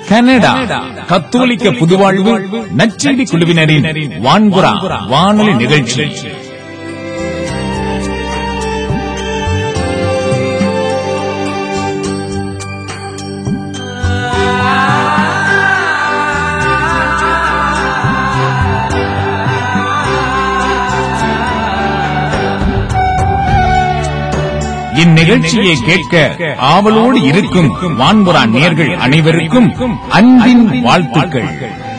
Canada கத்தோலிக்க புதுவாழ்வு நச்செடி குழுவினரின் வான்புறா வானொலி நிகழ்ச்சி இந்நிகழ்ச்சியை கேட்க ஆவலோடு இருக்கும் வான்புறா நேர்கள் அனைவருக்கும் அன்பின் வாழ்த்துக்கள்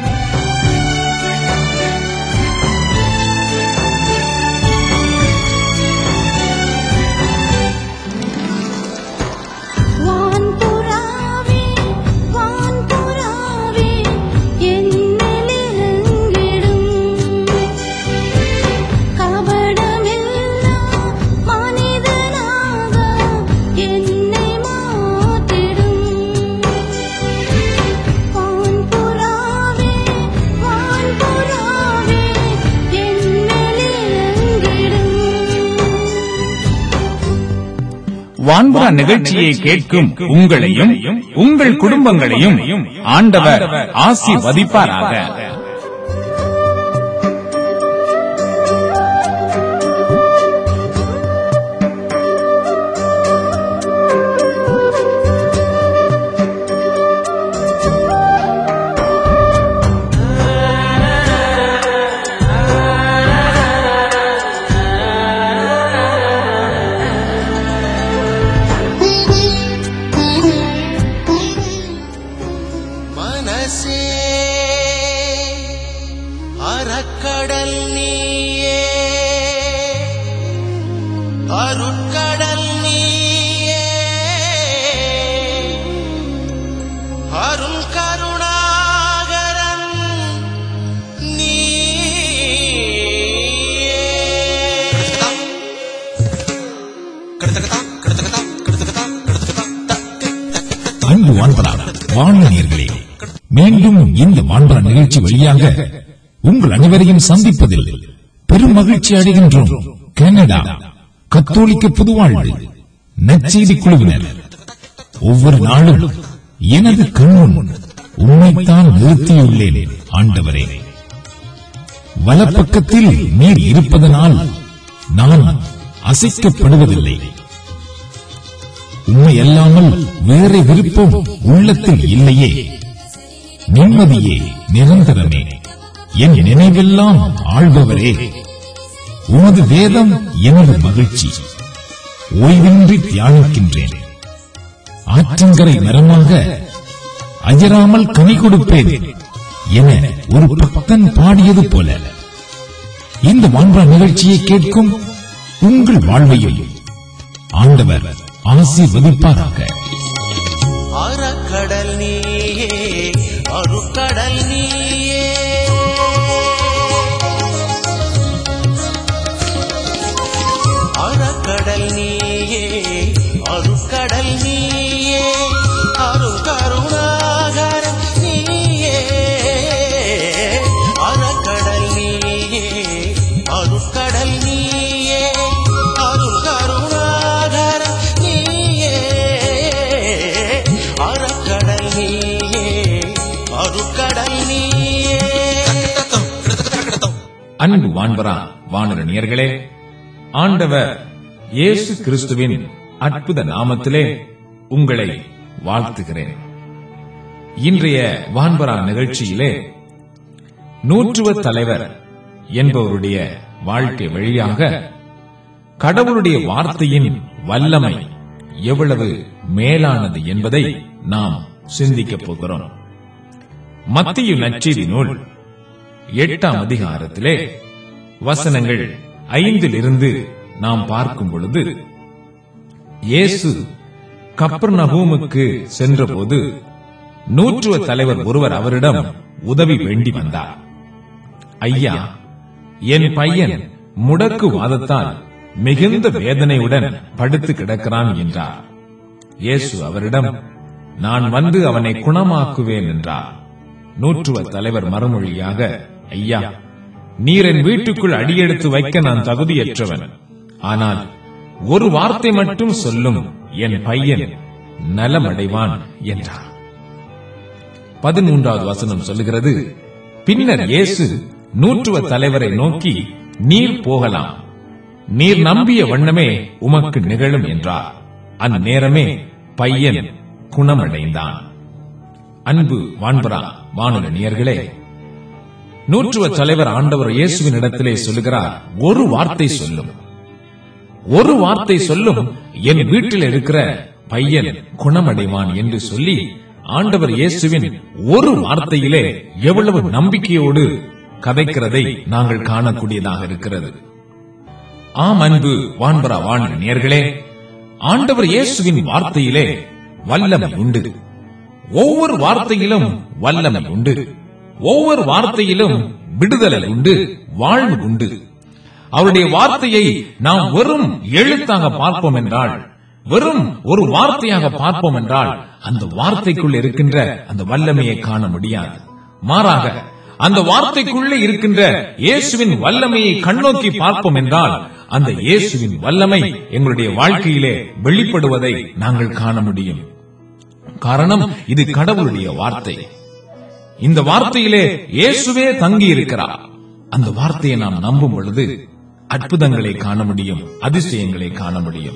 வான்புறாவே வான்புறாவே என்னிலெங்கிடும் கபடமில்லா மனிதனாக என்னை மாற்றிடும் வான்புறாவே வான்புறாவே என்னிலெங்கிடும் வான்புறா நிகழ்ச்சியை கேட்கும் உங்களையும் உங்கள் குடும்பங்களையும் ஆண்டவர் ஆசீர்வதிப்பாராக மனசே அறக்கடல் நீயே அருட்கடல் நீயே அருள் கருணாகரன் அன்பு வான்பரா வானொலியர்களே மீண்டும் இந்த வான்பரா நிகழ்ச்சி வழியாக உங்கள் அனைவரையும் சந்திப்பதில் பெரும் மகிழ்ச்சி அடைகின்றோம் கனடா கத்தோலிக்க புதுவாழ்வு நற்செய்தி குழுவினர் ஒவ்வொரு நாளும் எனது கண்முன் உண்மைத்தான் நிறுத்தியுள்ளேன் ஆண்டவரே வலப்பக்கத்தில் நீர் இருப்பதனால் நான் அசைக்கப்படுவதில்லை உண்மை அல்லாமல் வேறு விருப்பம் உள்ளத்தில் இல்லையே நிம்மதியே நிரந்தரமே என் நினைவெல்லாம் ஆள்பவரே உமது வேதம் எனது மகிழ்ச்சி ஓய்வின்றி தியானிக்கின்றேன் ஆற்றங்கரை மரமாக அயராமல் கனி கொடுப்பேன் என ஒரு பக்தன் பாடியது போல இந்த வான்பா நிகழ்ச்சியை கேட்கும் உங்கள் வாழ்வையும் ஆண்டவர் ஆசீர்வதிப்பாராக அறக்கடல் நீயே அருட்கடல் நீயே அறக்கடல் நீயே அருட்கடல் நீயே அருள் கருணாகரன் நீயே அறக்கடல் நீயே அருட்கடல் நீயே அருள் கருணாகரன் நீயே அறக்கடல் நீயே அருட்கடல் நீயே அன்பு வான்பரா வானர நேயர்களே ஆண்டவர் இயேசு கிறிஸ்துவின் அற்புத நாமத்திலே உங்களை வாழ்த்துகிறேன் இன்றைய வான்பரா நிகழ்ச்சியிலே நூற்றுவ தலைவர் என்பவருடைய வாழ்க்கை வழியாக கடவுளுடைய வார்த்தையின் வல்லமை எவ்வளவு மேலானது என்பதை நாம் சிந்திக்கப் போகிறோம் மத்திய நச்செய்தி நூல் எட்டாம் அதிகாரத்திலே வசனங்கள் ஐந்திலிருந்து நாம் பார்க்கும் பொழுது இயேசு கப்பர்நகூமுக்கு சென்றபோது நூற்றுவ தலைவர் ஒருவர் அவரிடம் உதவி வேண்டி வந்தார் ஐயா என் பையன் முடக்கு வாதத்தால் மிகுந்த வேதனையுடன் படுத்து கிடக்கிறான் என்றார் இயேசு அவரிடம் நான் வந்து அவனை குணமாக்குவேன் என்றார் நூற்றுவ தலைவர் மறுமொழியாக ஐயா நீர் என் வீட்டுக்குள் அடியெடுத்து வைக்க நான் தகுதியற்றவன் ஆனால் ஒரு வார்த்தை மட்டும் சொல்லும் என் பையன் நலமடைவான் என்றார் பதிமூன்றாவது வசனம் சொல்லுகிறது பின்னர் இயேசு நூற்றுவ தலைவரை நோக்கி நீர் போகலாம் நீர் நம்பிய வண்ணமே உமக்கு நிகழும் என்றார் அந்நேரமே பையன் குணமடைந்தான் அன்பு வான்பரா வானொலி நேயர்களே நூற்றுவ தலைவர் ஆண்டவர் இயேசுவின் இடத்திலே சொல்லுகிறார் ஒரு வார்த்தை சொல்லும் ஒரு வார்த்தை சொல்லும் என் வீட்டில் இருக்கிற பையன் குணமடைவான் என்று சொல்லி ஆண்டவர் இயேசுவின் ஒரு வார்த்தையிலே எவ்வளவு நம்பிக்கையோடு கதைக்கிறதை நாங்கள் காணக்கூடியதாக இருக்கிறது ஆம் அன்பு வான்பரா வான் நேர்களே ஆண்டவர் இயேசுவின் வார்த்தையிலே வல்லமை உண்டு ஒவ்வொரு வார்த்தையிலும் வல்லமை உண்டு ஒவ்வொரு வார்த்தையிலும் விடுதலை உண்டு வாழ்வு உண்டு அவருடைய வார்த்தையை நாம் வெறும் எழுத்தாக பார்ப்போம் என்றால் வெறும் ஒரு வார்த்தையாக பார்ப்போம் என்றால் அந்த வார்த்தைக்குள் இருக்கின்ற அந்த வல்லமையை காண முடியாது மாறாக அந்த வார்த்தைக்குள்ளே இருக்கின்ற இயேசுவின் வல்லமையை கண்ணோக்கி பார்ப்போம் என்றால் அந்த இயேசுவின் வல்லமை எங்களுடைய வாழ்க்கையிலே வெளிப்படுவதை நாங்கள் காண முடியும் காரணம் இது கடவுளுடைய வார்த்தை இந்த வார்த்தையிலே இயேசுவே தங்கி இருக்கிறார் அந்த வார்த்தையை நாம் நம்பும் பொழுது அற்புதங்களை காண முடியும் அதிசயங்களை காண முடியும்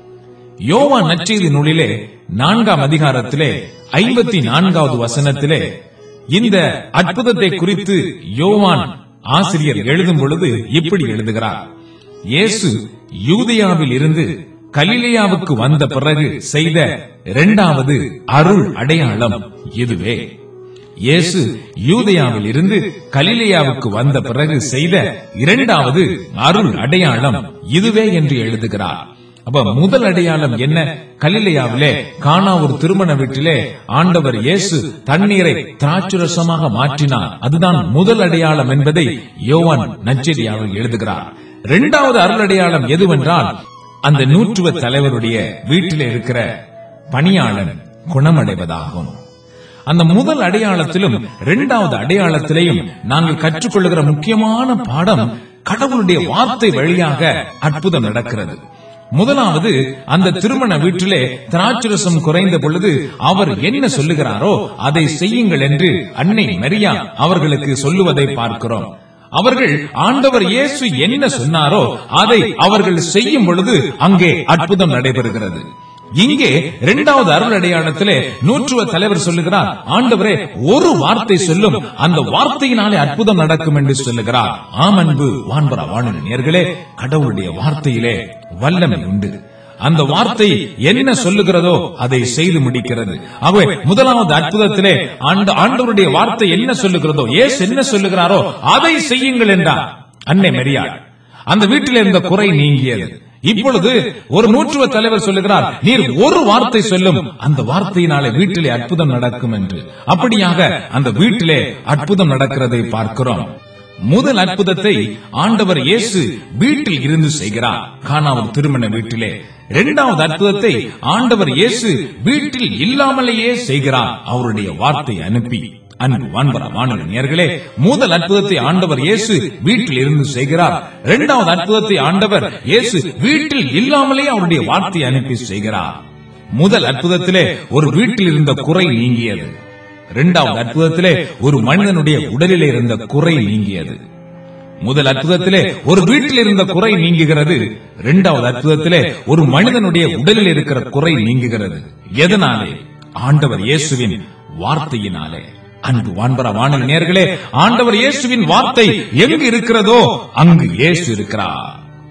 யோவா நற்செய்தி நூலிலே நான்காம் அதிகாரத்திலே ஐம்பத்தி நான்காவது வசனத்திலே இந்த அற்புதத்தை குறித்து யோவான் ஆசிரியர் எழுதும் பொழுது இப்படி எழுதுகிறார் இயேசு யூதேயாவில் இருந்து கலிலேயாவுக்கு வந்த பிறகு செய்த இரண்டாவது அருள் அடையாளம் இதுவே இயேசு யூதேயாவில் இருந்து கலிலேயாவுக்கு வந்த பிறகு செய்த இரண்டாவது அருள் அடையாளம் இதுவே என்று எழுதுகிறார் அப்ப முதல் அடையாளம் என்ன கலிலேயாவிலே காணா ஒரு திருமண வீட்டிலே ஆண்டவர் இயேசு தண்ணீரை திராட்சரசமாக மாற்றினார் அதுதான் முதல் அடையாளம் என்பதை யோவான் நச்சரியாவில் எழுதுகிறார் இரண்டாவது அருள் அடையாளம் எதுவென்றால் அந்த நூற்றுவ தலைவருடைய வீட்டிலே இருக்கிற பணியாளன் குணமடைவதாகும் அந்த முதல் அடையாளத்திலும் இரண்டாவது அடையாளத்திலையும் நாங்கள் கற்றுக்கொள்ளுகிற முக்கியமான பாடம் கடவுளுடைய வார்த்தை வழியாக அற்புதம் நடக்கிறது முதலாவது அந்த திருமண வீட்டிலே திராட்சரசம் குறைந்த பொழுது அவர் என்ன சொல்லுகிறாரோ அதை செய்யுங்கள் என்று அன்னை மரியா அவர்களுக்கு சொல்லுவதை பார்க்கிறோம் அவர்கள் ஆண்டவர் இயேசு என்ன சொன்னாரோ அதை அவர்கள் செய்யும் பொழுது அங்கே அற்புதம் நடைபெறுகிறது இங்கே இரண்டாவது அருள் அடையாளத்திலே நூற்றுவ தலைவர் சொல்லுகிறார் ஆண்டவரே ஒரு வார்த்தை சொல்லும் அந்த வார்த்தையினாலே அற்புதம் நடக்கும் என்று சொல்லுகிறார் ஆம் அன்பு வான்பரா வானொலி நேர்களே கடவுளுடைய வார்த்தையிலே வல்லமை உண்டு அந்த வார்த்தை என்ன சொல்லுகிறதோ அதை செய்து முடிக்கிறது ஆகவே முதலாவது அற்புதத்திலே ஆண்ட ஆண்டவருடைய வார்த்தை என்ன சொல்லுகிறதோ ஏசு என்ன சொல்லுகிறாரோ அதை செய்யுங்கள் என்றார் அன்னை மரியாள் அந்த வீட்டில் இருந்த குறை நீங்கியது இப்பொழுது ஒரு நூற்றுவ தலைவர் சொல்லுகிறார் நீர் ஒரு வார்த்தை சொல்லும் அந்த வார்த்தையினாலே வீட்டிலே அற்புதம் நடக்கும் என்று அப்படியாக அந்த வீட்டிலே அற்புதம் நடக்கிறதை பார்க்கிறோம் முதல் அற்புதத்தை ஆண்டவர் இயேசு வீட்டில் இருந்து செய்கிறார் காணாமல் திருமண வீட்டிலே இரண்டாவது அற்புதத்தை ஆண்டவர் இயேசு வீட்டில் இல்லாமலேயே செய்கிறார் அவருடைய வார்த்தை அனுப்பி அன்பு வான்பரா வானொலி நேர்களே முதல் அற்புதத்தை ஆண்டவர் இயேசு வீட்டில் இருந்து செய்கிறார் இரண்டாவது அற்புதத்தை ஆண்டவர் இயேசு வீட்டில் இல்லாமலே அவருடைய வார்த்தை அனுப்பி செய்கிறார் முதல் அற்புதத்திலே ஒரு வீட்டில் இருந்த குறை நீங்கியது இரண்டாவது அற்புதத்திலே ஒரு மனிதனுடைய உடலிலே இருந்த குறை நீங்கியது முதல் அற்புதத்திலே ஒரு வீட்டில் இருந்த குறை நீங்குகிறது இரண்டாவது அற்புதத்திலே ஒரு மனிதனுடைய உடலில் இருக்கிற குறை நீங்குகிறது எதனாலே ஆண்டவர் இயேசுவின் வார்த்தையினாலே அன்பு வான்பர வானல் நேர்களே ஆண்டவர் இயேசுவின் வார்த்தை எங்கு இருக்கிறதோ அங்கு இயேசு இருக்கிறார்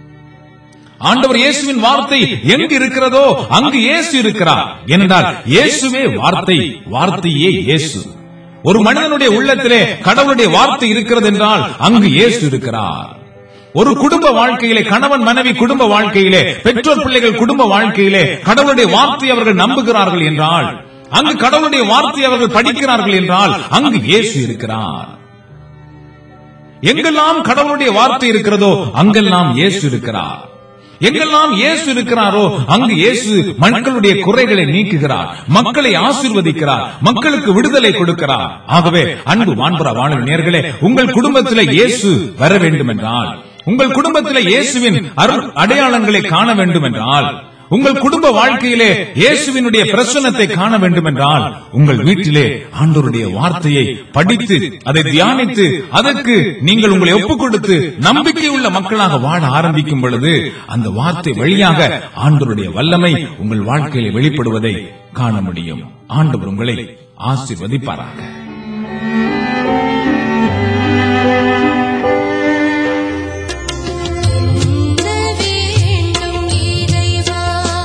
ஆண்டவர் இயேசுவின் வார்த்தை எங்கு இருக்கிறதோ அங்கு இயேசு இருக்கிறார் ஏனென்றால் இயேசுவே வார்த்தை வார்த்தையே இயேசு ஒரு மனிதனுடைய உள்ளத்திலே கடவுளுடைய வார்த்தை இருக்கிறது என்றால் அங்கு இயேசு இருக்கிறார் ஒரு குடும்ப வாழ்க்கையிலே கணவன் மனைவி குடும்ப வாழ்க்கையிலே பெற்றோர் பிள்ளைகள் குடும்ப வாழ்க்கையிலே கடவுளுடைய வார்த்தை அவர்கள் நம்புகிறார்கள் என்றால் அங்கு கடவுளுடைய வார்த்தை அவர்கள் படிக்கிறார்கள் என்றால் அங்கு இயேசு இருக்கிறார் எங்கெல்லாம் கடவுளுடைய வார்த்தை இருக்கிறதோ அங்கெல்லாம் இயேசு இருக்கிறார் எங்கெல்லாம் இயேசு இருக்கிறாரோ அங்கு இயேசு மக்களுடைய குறைகளை நீக்குகிறார் மக்களை ஆசீர்வதிக்கிறார் மக்களுக்கு விடுதலை கொடுக்கிறார் ஆகவே அன்பு வான்புற வாழும் நேர்களே உங்கள் குடும்பத்தில் இயேசு வர வேண்டும் என்றால் உங்கள் குடும்பத்தில் இயேசுவின் அருள் அடையாளங்களை காண வேண்டும் என்றால் உங்கள் குடும்ப வாழ்க்கையிலே இயேசுவினுடைய பிரசன்னத்தை காண வேண்டும் என்றால் உங்கள் வீட்டிலே ஆண்டவருடைய வார்த்தையை படித்து அதை தியானித்து அதற்கு நீங்கள் உங்களை ஒப்புக் கொடுத்து நம்பிக்கை உள்ள மக்களாக வாழ ஆரம்பிக்கும் பொழுது அந்த வார்த்தை வழியாக ஆண்டவருடைய வல்லமை உங்கள் வாழ்க்கையிலே வெளிப்படுவதை காண முடியும் ஆண்டவர் உங்களை ஆசீர்வதிப்பாராக என்ன வேண்டும் இறைவா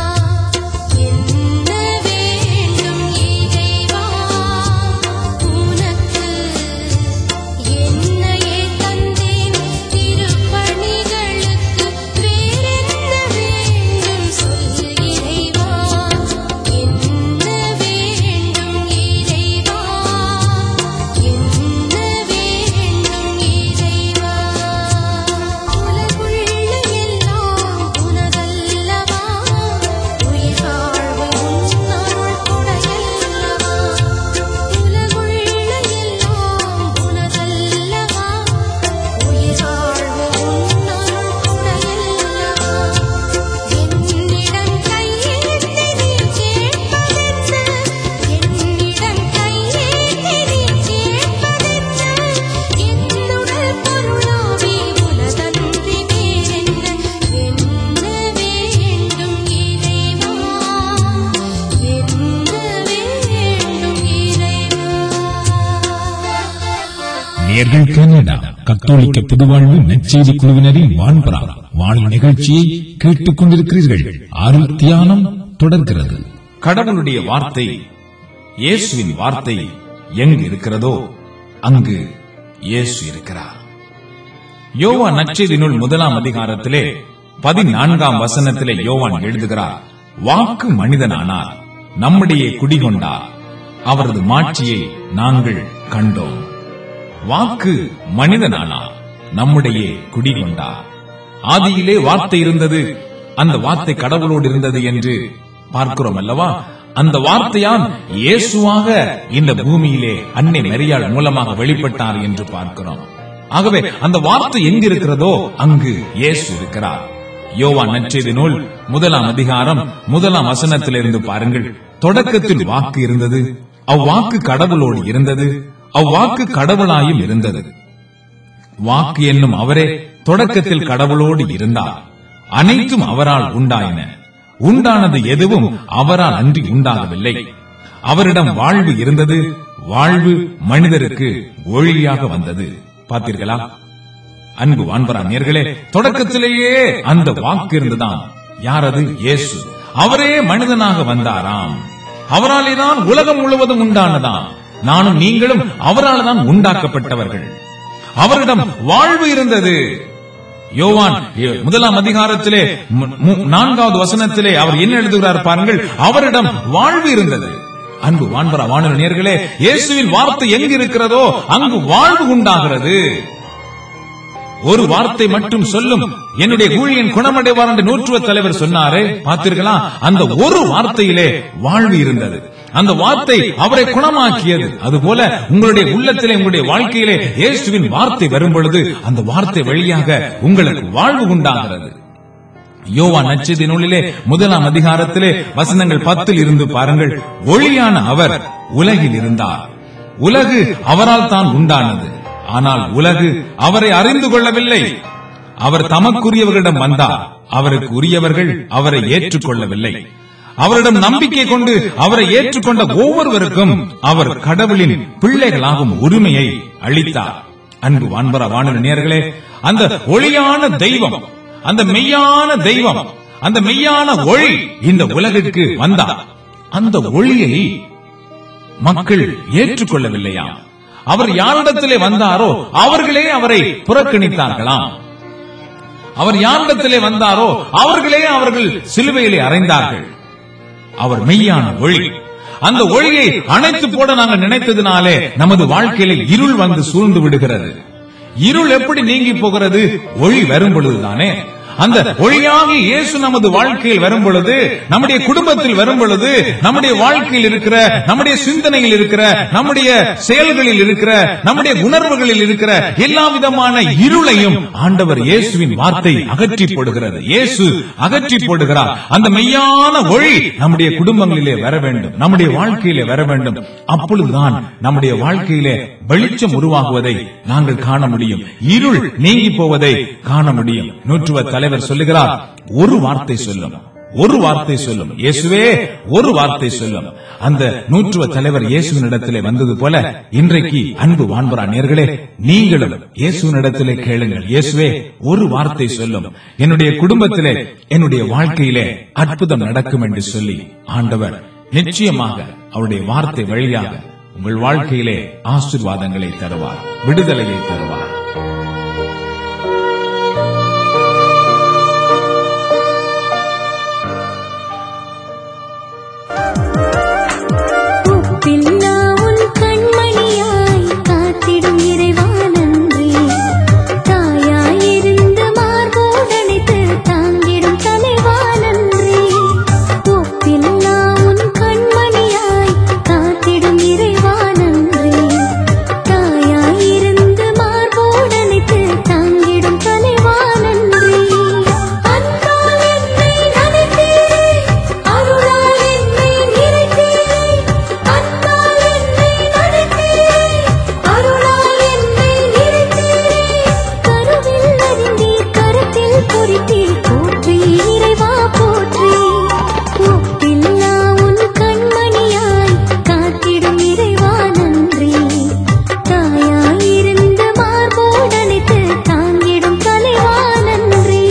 என்ன வேண்டும் இறைவா உனக்கு என்னையே தந்தேன் திருப்பணிகளுக்கு வேறென்ன வேண்டும் சொல் இறைவா என்ன வேண்டும் இறைவா என்ன வேண்டும் இறைவா உலகுள்ள எல்லாம் உனதல்லவா உயிர் வாழ்வு உன்னருள் கொடையல்லவா உலகுள்ள எல்லாம் உனதல்லவா உயிர் வாழ்வு உன்னருள் கொடையல்லவா என்னிடம் கையேந்தி நீ கேட்பதென்ன என்னிடம் கையேந்தி நீ கேட்பதென்ன என்னுடல் பொருளாவே உனதன்றி வேறென்ன என்ன வேண்டும் இறைவா என்ன வேண்டும் இறைவா நேர்கள் கனடா கத்தோலிக்க புதுவாழ்வு நற்செய்தி குழுவினரின் வான்பரா வானில் நிகழ்ச்சியை கேட்டுக் கொண்டிருக்கிறீர்கள் அருள் தியானம் தொடர்கிறது கடவுளுடைய வார்த்தை இயேசுவின் வார்த்தை எங்கு இருக்கிறதோ அங்கு இயேசு இருக்கிறார் யோவான் நற்செய்தி நூல் முதலாம் அதிகாரத்திலே பதினான்காம் வசனத்திலே யோவான் எழுதுகிறார் வாக்கு மனிதனானார் நம்முடைய குடிகொண்டார் அவரது மாட்சியை நாங்கள் கண்டோம் வாக்கு மனிதனானார் நம்முடைய குடிகொண்டார் ஆதியிலே வார்த்தை இருந்தது அந்த வார்த்தை கடவுளோடு இருந்தது என்று பார்க்கிறோம் அல்லவா அந்த வார்த்தையால் இயேசுவாக இந்த பூமியிலே அன்னை மரியாள் மூலமாக வெளிப்பட்டார் என்று பார்க்கிறோம் ஆகவே அந்த வார்த்தை எங்கு இருக்கிறதோ அங்கு இயேசு இருக்கிறார் யோவான் நற்செய்தி நூல் முதலாம் அதிகாரம் முதலாம் வசனத்திலிருந்து பாருங்கள் தொடக்கத்தில் வாக்கு இருந்தது அவ்வாக்கு கடவுளோடு இருந்தது அவ்வாக்கு கடவுளாயும் இருந்தது வாக்கு என்னும் அவரே தொடக்கத்தில் கடவுளோடு இருந்தார் அனைத்தும் அவரால் உண்டாயின உண்டானது எதுவும் அவரால் அன்றி உண்டாகவில்லை அவரிடம் வாழ்வு இருந்தது வாழ்வு மனிதருக்கு ஒளியாக வந்தது பார்த்தீர்களா அன்பு வான்பரா நேர்களே தொடக்கத்திலேயே அந்த வாக்கு இருந்துதான் யார் அது இயேசு அவரே மனிதனாக வந்தாராம் அவராலே தான் உலகம் முழுவதும் உண்டானதாம் நானும் நீங்களும் அவரால் தான் உண்டாக்கப்பட்டவர்கள் அவரிடம் வாழ்வு இருந்தது யோவான் எ- முதலாம் அதிகாரத்திலே மு- மு- நான்காவது வசனத்திலே அவர் என்ன எழுதுகிறார் பாருங்கள் அவரிடம் வாழ்வு இருந்தது அன்பு வான்பரா வானொலி நேர்களே இயேசுவின் வார்த்தை எங்கு இருக்கிறதோ அங்கு வாழ்வு உண்டாகிறது ஒரு வார்த்தை மட்டும் சொல்லும் என்னுடைய ஊழியன் குணமடைவார் என்று நூற்றுவ தலைவர் சொன்னாரே பார்த்தீர்களா அந்த ஒரு வார்த்தையிலே வாழ்வு இருந்தது அந்த வார்த்தை அவரை குணமாக்கியது அதுபோல உங்களுடைய உள்ளத்திலே உங்களுடைய வாழ்க்கையிலே இயேசுவின் வார்த்தை வரும் பொழுது அந்த வார்த்தை வழியாக உங்களுக்கு வாழ்வு உண்டாகிறது யோவா நச்சதி நூலிலே முதலாம் அதிகாரத்திலே வசனங்கள் பத்தில் இருந்து பாருங்கள் ஒளியான அவர் உலகில் இருந்தார் உலகு அவரால் தான் உண்டானது ஆனால் உலகு அவரை அறிந்து கொள்ளவில்லை அவர் தமக்குரியவர்களிடம் வந்தார் அவருக்கு உரியவர்கள் அவரை ஏற்றுக்கொள்ளவில்லை அவரிடம் நம்பிக்கை கொண்டு அவரை ஏற்றுக்கொண்ட ஒவ்வொருவருக்கும் அவர் கடவுளின் பிள்ளைகளாகும் உரிமையை அளித்தார் அன்பு வான்பர வானொலி நேர்களே அந்த ஒளியான தெய்வம் அந்த மெய்யான தெய்வம் அந்த மெய்யான ஒளி இந்த உலகிற்கு வந்தார் அந்த ஒளியை மக்கள் ஏற்றுக்கொள்ளவில்லையாம் அவர் யாரிடத்திலே வந்தாரோ அவர்களே அவரை புறக்கணித்தார்களாம் அவர் யாரிடத்திலே வந்தாரோ அவர்களே அவர்கள் சிலுவையிலே அறைந்தார்கள் அவர் மெய்யான ஒளி அந்த ஒளியை அணைத்து போட நாங்கள் நினைத்ததினாலே நமது வாழ்க்கையில இருள் வந்து சூழ்ந்து விடுகிறது இருள் எப்படி நீங்கி போகிறது ஒளி வரும் பொழுதுதானே அந்த ஒளியாகி இயேசு நமது வாழ்க்கையில் வரும் பொழுது நம்முடைய குடும்பத்தில் வரும் பொழுது நம்முடைய வாழ்க்கையில் இருக்கிற நம்முடைய சிந்தனையில் இருக்கிற நம்முடைய செயல்களில் இருக்கிற நம்முடைய உணர்வுகளில் இருக்கிற எல்லா விதமான இருளையும் ஆண்டவர் இயேசுவின் வார்த்தை அகற்றி போடுகிறது இயேசு அகற்றி போடுகிறார் அந்த மெய்யான ஒளி நம்முடைய குடும்பங்களிலே வர வேண்டும் நம்முடைய வாழ்க்கையிலே வர வேண்டும் அப்பொழுதுதான் நம்முடைய வாழ்க்கையிலே வெளிச்சம் உருவாகுவதை நாங்கள் காண முடியும் இருள் நீங்கி போவதை காண முடியும் நூற்றுவ தலைவர் சொல்லுகிறார் ஒரு வார்த்தை சொல்லும் ஒரு வார்த்தை சொல்லும் இயேசுவே ஒரு வார்த்தை சொல்லும் அந்த நூற்றுவ தலைவர் இயேசுவின் இடத்திலே வந்தது போல இன்றைக்கு அன்பு வான்பரா நேர்களே நீங்களும் இயேசுவின் இடத்திலே கேளுங்கள் இயேசுவே ஒரு வார்த்தை சொல்லும் என்னுடைய குடும்பத்திலே என்னுடைய வாழ்க்கையிலே அற்புதம் நடக்கும் என்று சொல்லி ஆண்டவர் நிச்சயமாக அவருடைய வார்த்தை வழியாக உங்கள் வாழ்க்கையிலே ஆசீர்வாதங்களை தருவார் விடுதலையை தருவார் உப்பில்லா உன் கண்மணியாய் காத்திடும் இறைவா நன்றி தாயாயிருந்து மார்போடணைத்து தாங்கிடும் தலைவா நன்றி உப்பில்லா உன் கண்மணியாய் காத்திடும் இறைவா நன்றி தாயாயிருந்து மார்போடணைத்து தாங்கிடும் தலைவா நன்றி அன்பால் என்னை நனைத்தீரே அருளால் என்னை நிறைத்தீரே அன்பால் என்னை நனைத்தீரே அருளால் என்னை நிறைத்தீரே கருவில் அறிந்தீர் கருத்தில் பொறித்தீர் போற்றி இறைவா போற்றி ஒப்பில்லா உன் கண்மணியாய் காத்திடும் இறைவா நன்றி தாயாயிருந்து மார்போடணைத்து தாங்கிடும் தலைவா நன்றி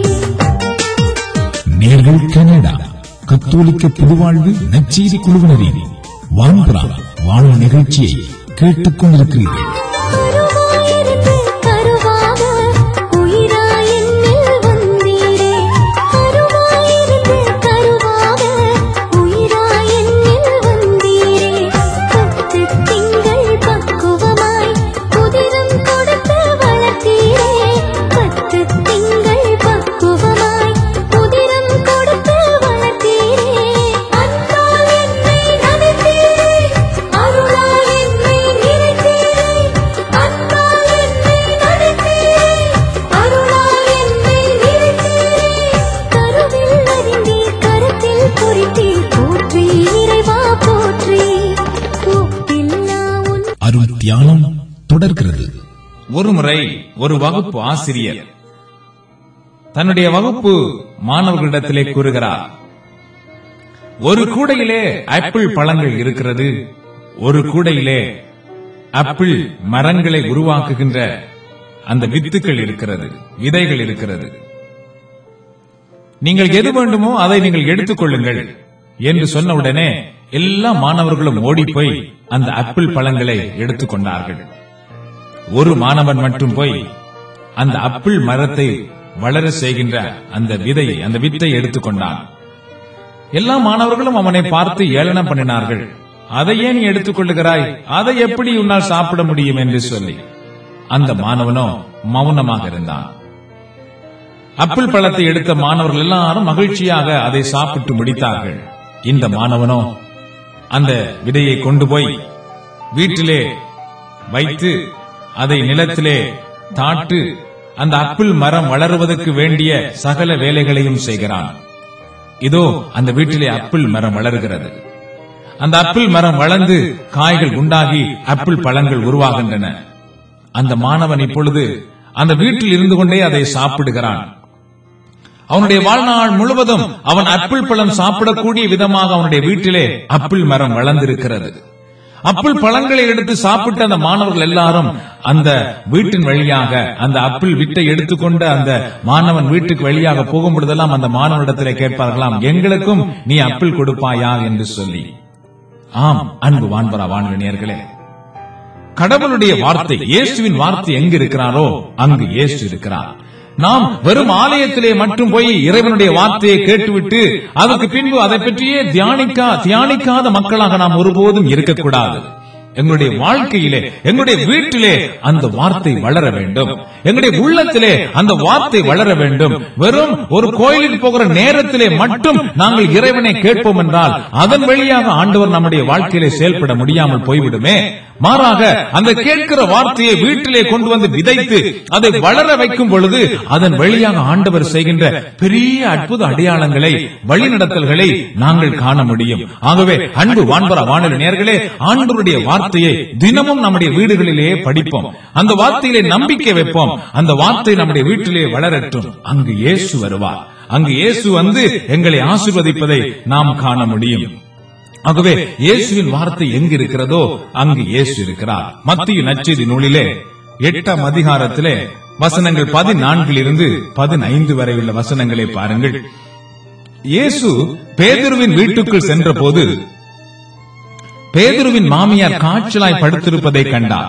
நேர்கள் கனடா கத்தோலிக்க புதுவாழ்வு நற்செய்தி குழுவினரின் வான்புறா வாழ்வு நிகழ்ச்சியை கேட்டுக் கொண்டிருக்கிறீர்கள் கருவாயிருந்து கருவாக உயிராய் என்னில் வந்தீரே கருவாயிருந்து கருவாக உயிராய் என்னில் வந்தீரே பத்து திங்கள் பக்குவமாய் புதினம் கொடுத்து வளர்த்தீரே பத்து திங்கள் பக்குவமாய் புதினம் கொடுத்து வளர்த்தீரே அன்பால் என்னை நனைத்தீரே அருளால் என்னை நிறைத்தீரே அன்பால் என்னை நனைத்தீரே அருளால் என்னை நிறைத்தீரே கருவில் அறிந்தீர் கருத்தில் பொறித்தீர் போற்றி இறைவா போற்றி ஒப்பில்லா உன் அருள் தியானம் தொடர்கிறது ஒருமுறை ஒரு வகுப்பு ஆசிரியர் தன்னுடைய வகுப்பு மாணவர்களிடத்திலே கூறுகிறார் ஒரு கூடையிலே ஆப்பிள் பழங்கள் இருக்கிறது ஒரு கூடையிலே ஆப்பிள் மரங்களை உருவாக்குகின்ற அந்த வித்துக்கள் இருக்கிறது விதைகள் இருக்கிறது நீங்கள் எது வேண்டுமோ அதை நீங்கள் எடுத்துக் கொள்ளுங்கள் என்று சொன்ன உடனே எல்லா மாணவர்களும் ஓடிப்போய் அந்த ஆப்பிள் பழங்களை எடுத்துக்கொண்டார்கள் ஒரு மாணவன் மட்டும் போய் அந்த அப்பிள் மரத்தை வளர செய்கின்ற அந்த விதையை அந்த வித்தை எடுத்துக்கொண்டான் எல்லா மாணவர்களும் அவனை பார்த்து ஏளனம் பண்ணினார்கள் அதை ஏன் நீ எடுத்துக் கொள்ளுகிறாய் அதை எப்படி உன்னால் சாப்பிட முடியும் என்று சொல்லி அந்த மாணவனோ மௌனமாக இருந்தான் அப்பிள் பழத்தை எடுத்த மாணவர்கள் எல்லாரும் மகிழ்ச்சியாக அதை சாப்பிட்டு முடித்தார்கள் இந்த மாணவனோ அந்த விதையை கொண்டு போய் வீட்டிலே வைத்து அதை நிலத்திலே தாட்டு அந்த அப்பிள் மரம் வளருவதற்கு வேண்டிய சகல வேலைகளையும் செய்கிறான் இதோ அந்த வீட்டிலே அப்பிள் மரம் வளர்கிறது அந்த அப்பிள் மரம் வளர்ந்து காய்கள் உண்டாகி அப்பிள் பழங்கள் உருவாகின்றன அந்த மாணவன் இப்பொழுது அந்த வீட்டில் இருந்து கொண்டே அதை சாப்பிடுகிறான் அவனுடைய வாழ்நாள் முழுவதும் அவன் அப்பிள் பழம் சாப்பிடக்கூடிய விதமாக அவனுடைய வீட்டிலே அப்பிள் மரம் வளர்ந்திருக்கிறது அப்பிள் பழங்களை எடுத்து சாப்பிட்ட அந்த மாணவர்கள் எல்லாரும் அந்த வீட்டின் வழியாக அந்த அப்பிள் விட்டை எடுத்துக்கொண்டு அந்த மாணவன் வீட்டுக்கு வழியாக போகும் பொழுதெல்லாம் அந்த மாணவனிடத்திலே கேட்பார்களாம் எங்களுக்கும் நீ அப்பிள் கொடுப்பாயா என்று சொல்லி ஆம் அன்பு வான்பரா வான்வனியர்களே கடவுளுடைய வார்த்தை இயேசுவின் வார்த்தை எங்கு இருக்கிறாரோ அங்கு இயேசு இருக்கிறார் நாம் வெறும் ஆலயத்திலே மட்டும் போய் இறைவனுடைய வார்த்தையை கேட்டுவிட்டு அதற்கு பின்பு அதை பற்றியே தியானிக்கா தியானிக்காத மக்களாக நாம் ஒருபோதும் இருக்கக்கூடாது எங்களுடைய வாழ்க்கையிலே எங்களுடைய வீட்டிலே அந்த வார்த்தை வளர வேண்டும் எங்களுடைய உள்ளத்திலே அந்த வார்த்தை வளர வேண்டும் வெறும் ஒரு கோயிலுக்கு போகிற நேரத்திலே மட்டும் நாங்கள் இறைவனை கேட்போம் என்றால் அதன் வழியாக ஆண்டவர் நம்முடைய வாழ்க்கையிலே செயல்பட முடியாமல் போய்விடுமே மாறாக அந்த கேட்கிற வார்த்தையை வீட்டிலே கொண்டு வந்து விதைத்து அதை வளர வைக்கும் பொழுது அதன் வழியாக ஆண்டவர் செய்கின்ற பெரிய அற்புத அடையாளங்களை வழிநடத்தல்களை நாங்கள் காண முடியும் ஆகவே அன்பு வான்பர வானொலி நேர்களே ஆண்டவருடைய வார்த்தையை தினமும் நம்முடைய வீடுகளிலேயே படிப்போம் அந்த வார்த்தையிலே நம்பிக்கை வைப்போம் அந்த வார்த்தை நம்முடைய வீட்டிலே வளரட்டும் அங்கு இயேசு வருவார் அங்கு இயேசு வந்து எங்களை ஆசீர்வதிப்பதை நாம் காண முடியும் ஆகவே இயேசுவின் வார்த்தை எங்கு இருக்கிறதோ அங்கு இயேசு இருக்கிறார் மத்திய நச்செய்தி நூலிலே எட்டாம் அதிகாரத்திலே வசனங்கள் பதினான்கில் இருந்து பதினைந்து வரை உள்ள வசனங்களை பாருங்கள் இயேசு பேதுருவின் வீட்டுக்குள் சென்றபோது பேதுருவின் மாமியார் காய்ச்சலாய் படுத்திருப்பதை கண்டார்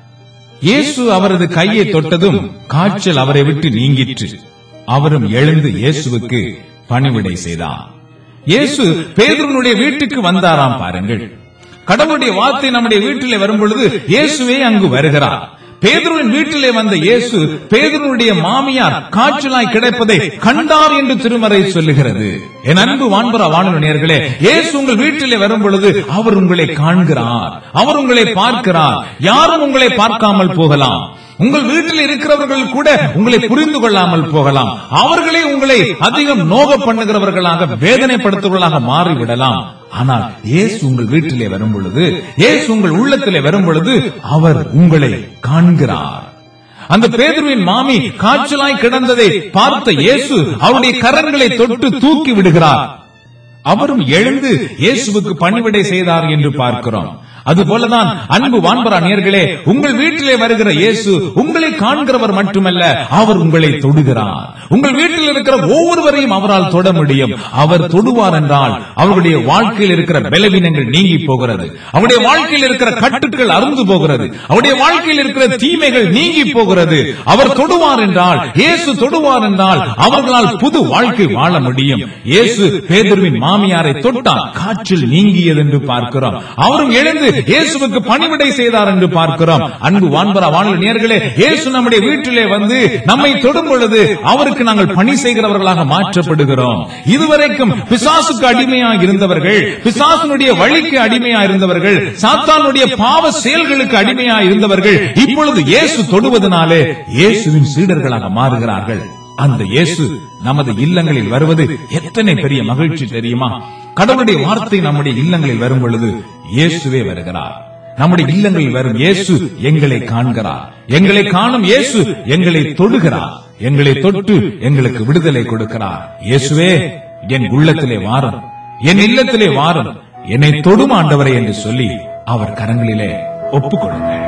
இயேசு அவரது கையை தொட்டதும் காய்ச்சல் அவரை விட்டு நீங்கிற்று அவரும் எழுந்து இயேசுவுக்கு பணிவிடை செய்தார் இயேசு பேதுருனுடைய வீட்டுக்கு வந்தாராம் பாருங்கள் கடவுளுடைய வார்த்தை நம்முடைய வீட்டிலே வரும் பொழுது இயேசுவே அங்கு வருகிறார் பேதுருவின் வீட்டிலே வந்த இயேசு பேதுருனுடைய மாமியார் காய்ச்சலாய் கிடைப்பதை கண்டார் என்று திருமறை சொல்லுகிறது என் அன்பு வான்பர வானொலியர்களே இயேசு உங்கள் வீட்டிலே வரும் பொழுது அவர் உங்களை காண்கிறார் அவர் உங்களை பார்க்கிறார் யாரும் உங்களை பார்க்காமல் போகலாம் உங்கள் வீட்டில் இருக்கிறவர்கள் கூட உங்களை புரிந்து கொள்ளாமல் போகலாம் அவர்களே உங்களை அதிகம் நோக பண்ணுகிறவர்களாக வேதனைப்படுத்துவர்களாக மாறிவிடலாம் ஆனால் இயேசு உங்கள் வீட்டிலே வரும் பொழுது இயேசு உங்கள் உள்ளத்திலே வரும் பொழுது அவர் உங்களை காண்கிறார் அந்த பேதுருவின் மாமி காய்ச்சலாய் கிடந்ததை பார்த்த இயேசு அவருடைய கரங்களை தொட்டு தூக்கி விடுகிறார் அவரும் எழுந்து இயேசுவுக்கு பணிவிடை செய்தார் என்று பார்க்கிறோம் அதுபோலதான் அன்பு வான்பரா நேர்களே உங்கள் வீட்டிலே வருகிற இயேசு உங்களை காண்கிறவர் மட்டுமல்ல அவர் உங்களை தொடுகிறார் உங்கள் வீட்டில் இருக்கிற ஒவ்வொருவரையும் அவரால் தொட முடியும் அவர் தொடுவார் என்றால் அவருடைய வாழ்க்கையில் இருக்கிற பலவீனங்கள் நீங்கி போகிறது அவருடைய வாழ்க்கையில் இருக்கிற கட்டுக்கள் அருந்து போகிறது அவருடைய வாழ்க்கையில் இருக்கிற தீமைகள் நீங்கி போகிறது அவர் தொடுவார் என்றால் இயேசு தொடுவார் என்றால் அவர்களால் புது வாழ்க்கை வாழ முடியும் இயேசு பேதுருவின் மாமியாரை தொட்டார் காற்றில் நீங்கியது என்று பார்க்கிறோம் அவரும் எழுந்து இயேசுவுக்கு பணிவிடை செய்தார் என்று பார்க்கிறோம் அன்பு வான்பரா வானொலி நேர்களே இயேசு நம்முடைய வீட்டிலே வந்து நம்மை தொடும் பொழுது அவருக்கு நாங்கள் பணி செய்கிறவர்களாக மாற்றப்படுகிறோம் இதுவரைக்கும் பிசாசுக்கு அடிமையா இருந்தவர்கள் பிசாசுனுடைய வழிக்கு அடிமையா இருந்தவர்கள் சாத்தானுடைய பாவ செயல்களுக்கு அடிமையா இருந்தவர்கள் இப்பொழுது இயேசு தொடுவதனாலே இயேசுவின் சீடர்களாக மாறுகிறார்கள் அந்த இயேசு நமது இல்லங்களில் வருவது எத்தனை பெரிய மகிழ்ச்சி தெரியுமா கடவுளுடைய வார்த்தை நம்முடைய இல்லங்களில் வரும் பொழுது இயேசுவே வருகிறார் நம்முடைய இல்லங்களில் வரும் இயேசு எங்களை காண்கிறார் எங்களை காணும் இயேசு எங்களை தொடுகிறார் எங்களை தொட்டு எங்களுக்கு விடுதலை கொடுக்கிறார் இயேசுவே என் உள்ளத்திலே வாரும் என் இல்லத்திலே வாரும் என்னை தொடும் ஆண்டவரே என்று சொல்லி அவர் கரங்களிலே ஒப்புக் கொடுங்கள்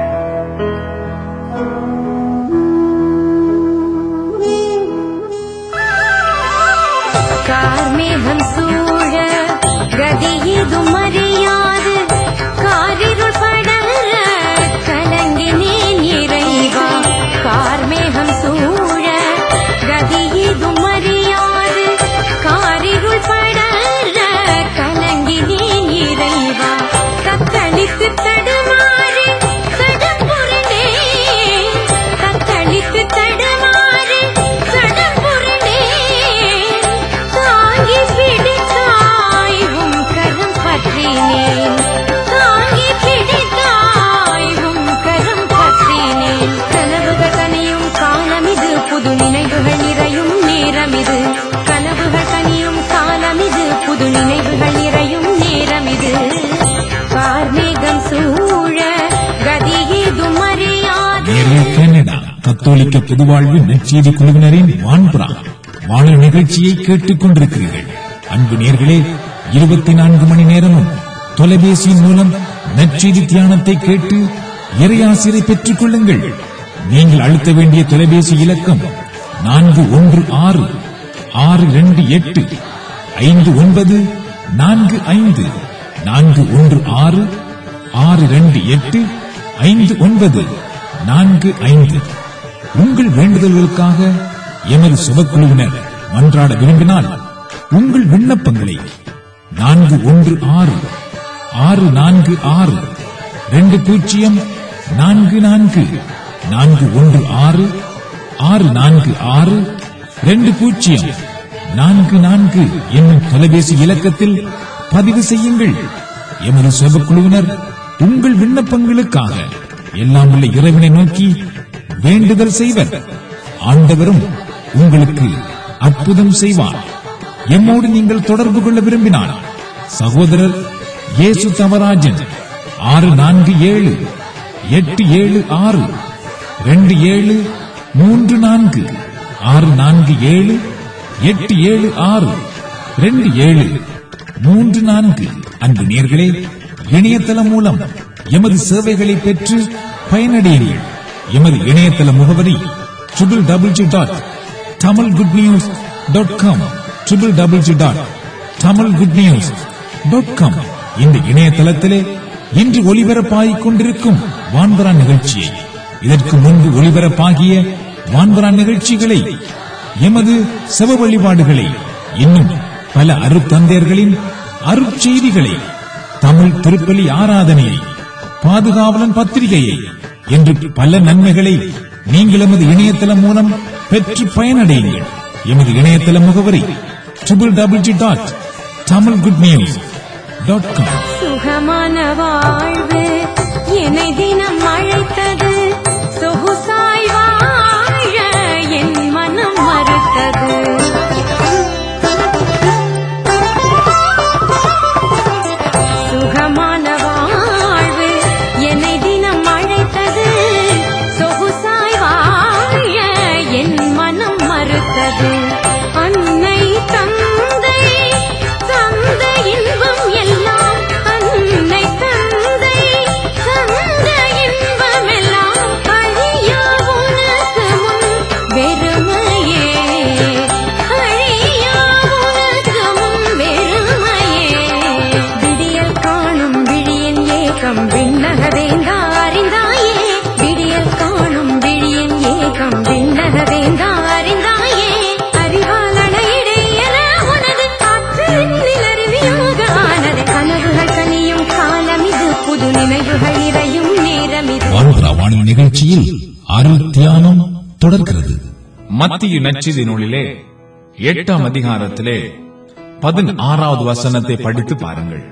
கார்மேகம் சூழ கதியதும் அறியாது காரிருள் படர கலங்கினேன் இறைவா கார்மேகம் சூழ கதியதும் அறியாது காரிருள் படர கலங்கினேன் இறைவா தத்தளித்து தடுமாறி தடம்புரண்டேன் தத்தளித்து தடுமாறி தடம்புரண்டேன் தாங்கி பிடித்தாயும் கரம் பற்றினேன் தாங்கி பிடித்தாயும் கரம் பற்றினேன் கனவுகள் கனியும் காலமிது புது நினைவுகள் நிறையும் நேரமிது கனவுகள் கனியும் காலமிது புது நினைவுகள் நிறையும் நேரமிது கார்மேகம் சூழ கதியேதும் அறியாது நேரே கனடா கத்தோலிக்க பொதுவாழ்வு நற்செய்தி குழுவினரின் வான்புறா வாழ நிகழ்ச்சியை கேட்டுக் கொண்டிருக்கிறீர்கள் அன்பு நேர்களே இருபத்தி நான்கு மணி நேரமும் தொலைபேசியின் மூலம் நற்செய்தி தியானத்தை கேட்டு இறையாசிரை பெற்றுக் கொள்ளுங்கள் நீங்கள் அழுத்த வேண்டிய தொலைபேசி இலக்கம் நான்கு ஒன்று ஆறு ஆறு இரண்டு எட்டு ஐந்து ஒன்பது நான்கு ஐந்து நான்கு ஒன்று ஆறு ஆறு இரண்டு எட்டு ஐந்து ஒன்பது நான்கு ஐந்து உங்கள் வேண்டுதல்களுக்காக எமது சுபக்குழுவினர் மன்றாட விரும்பினால் உங்கள் விண்ணப்பங்களை நான்கு ஒன்று ஆறு ஆறு நான்கு ஆறு ரெண்டு பூஜ்ஜியம் நான்கு நான்கு நான்கு ஒன்று ஆறு ஆறு நான்கு ஆறு ரெண்டு பூஜ்ஜியம் நான்கு நான்கு என்னும் தொலைபேசி இலக்கத்தில் பதிவு செய்யுங்கள் எமது சபக்குழுவினர் உங்கள் விண்ணப்பங்களுக்காக எல்லாம் உள்ள இறைவனை நோக்கி வேண்டுதல் செய்வர் ஆண்டவரும் உங்களுக்கு அற்புதம் செய்வார் எம்மோடு நீங்கள் தொடர்பு கொள்ள விரும்பினால் சகோதரர் இயேசு தவராஜன் ஆறு நான்கு ஏழு எட்டு ஏழு ஆறு ரெண்டு ஏழு மூன்று நான்கு ஆறு நான்கு ஏழு எட்டு ஏழு ஆறு ரெண்டு ஏழு மூன்று நான்கு அன்பு நேர்களே இணையதளம் மூலம் எமது சேவைகளை பெற்று பயனடையுங்கள் எமது இணையதள முகவரி triple double G dot Tamil good news dot com triple double G dot Tamil good news dot com இந்த இணையதளத்திலே இன்று ஒளிபரப்பாகிக் கொண்டிருக்கும் வான்பரா நிகழ்ச்சியை இதற்கு முன்பு ஒளிபரப்பாகிய வான்பரா நிகழ்ச்சிகளை எமது செவ வழிபாடுகளை இன்னும் பல அருத்தந்தையர்களின் அருட்செய்திகளை தமிழ் திருப்பலி ஆராதனையை பாதுகாவலன் பத்திரிகையை என்று பல நன்மைகளை நீங்கள் எமது இணையதளம் மூலம் பெற்று பயனடையுங்கள் எமது இணையதள முகவரி triple double G dot Tamil good news dot com சுகமான வாழ்வு என்னை தினம் அழைத்தது சொகுசாய் வாழ என் மனம் மறுத்தது சுகமான வாழ்வு என்னை தினம் அழைத்தது சொகுசாய் வாழ என் மனம் மறுத்தது அன்னை தந்தை தந்த இன்பம் எல்லாம் அன்னை தந்தை தந்த இன்பம் எல்லாம் அழியா உனக்கு முன் வெறுமையே அழியா உனக்கு முன் வெறுமையே விடியல் காணும் விழியின் ஏகம் விண்ணக வேந்தா அறிந்தாயே விடியல் காணும் விழியின் ஏகம் விண்ணக வேந்தா அறிந்தாயே அறிவாளன இடையன உனது ஆற்றலில் அருவியாக ஆனது கனவுகள் கனியும் காலம் இது புது நினைவுகள் நிறையும் நேரம் இது வான்பரா வானொலி நிகழ்ச்சியில் அருள் தியானம் தொடர்கிறது மத்திய நச்சிதி நூலிலே எட்டாம் அதிகாரத்திலே பதினாறாவது வசனத்தை படித்து பாருங்கள்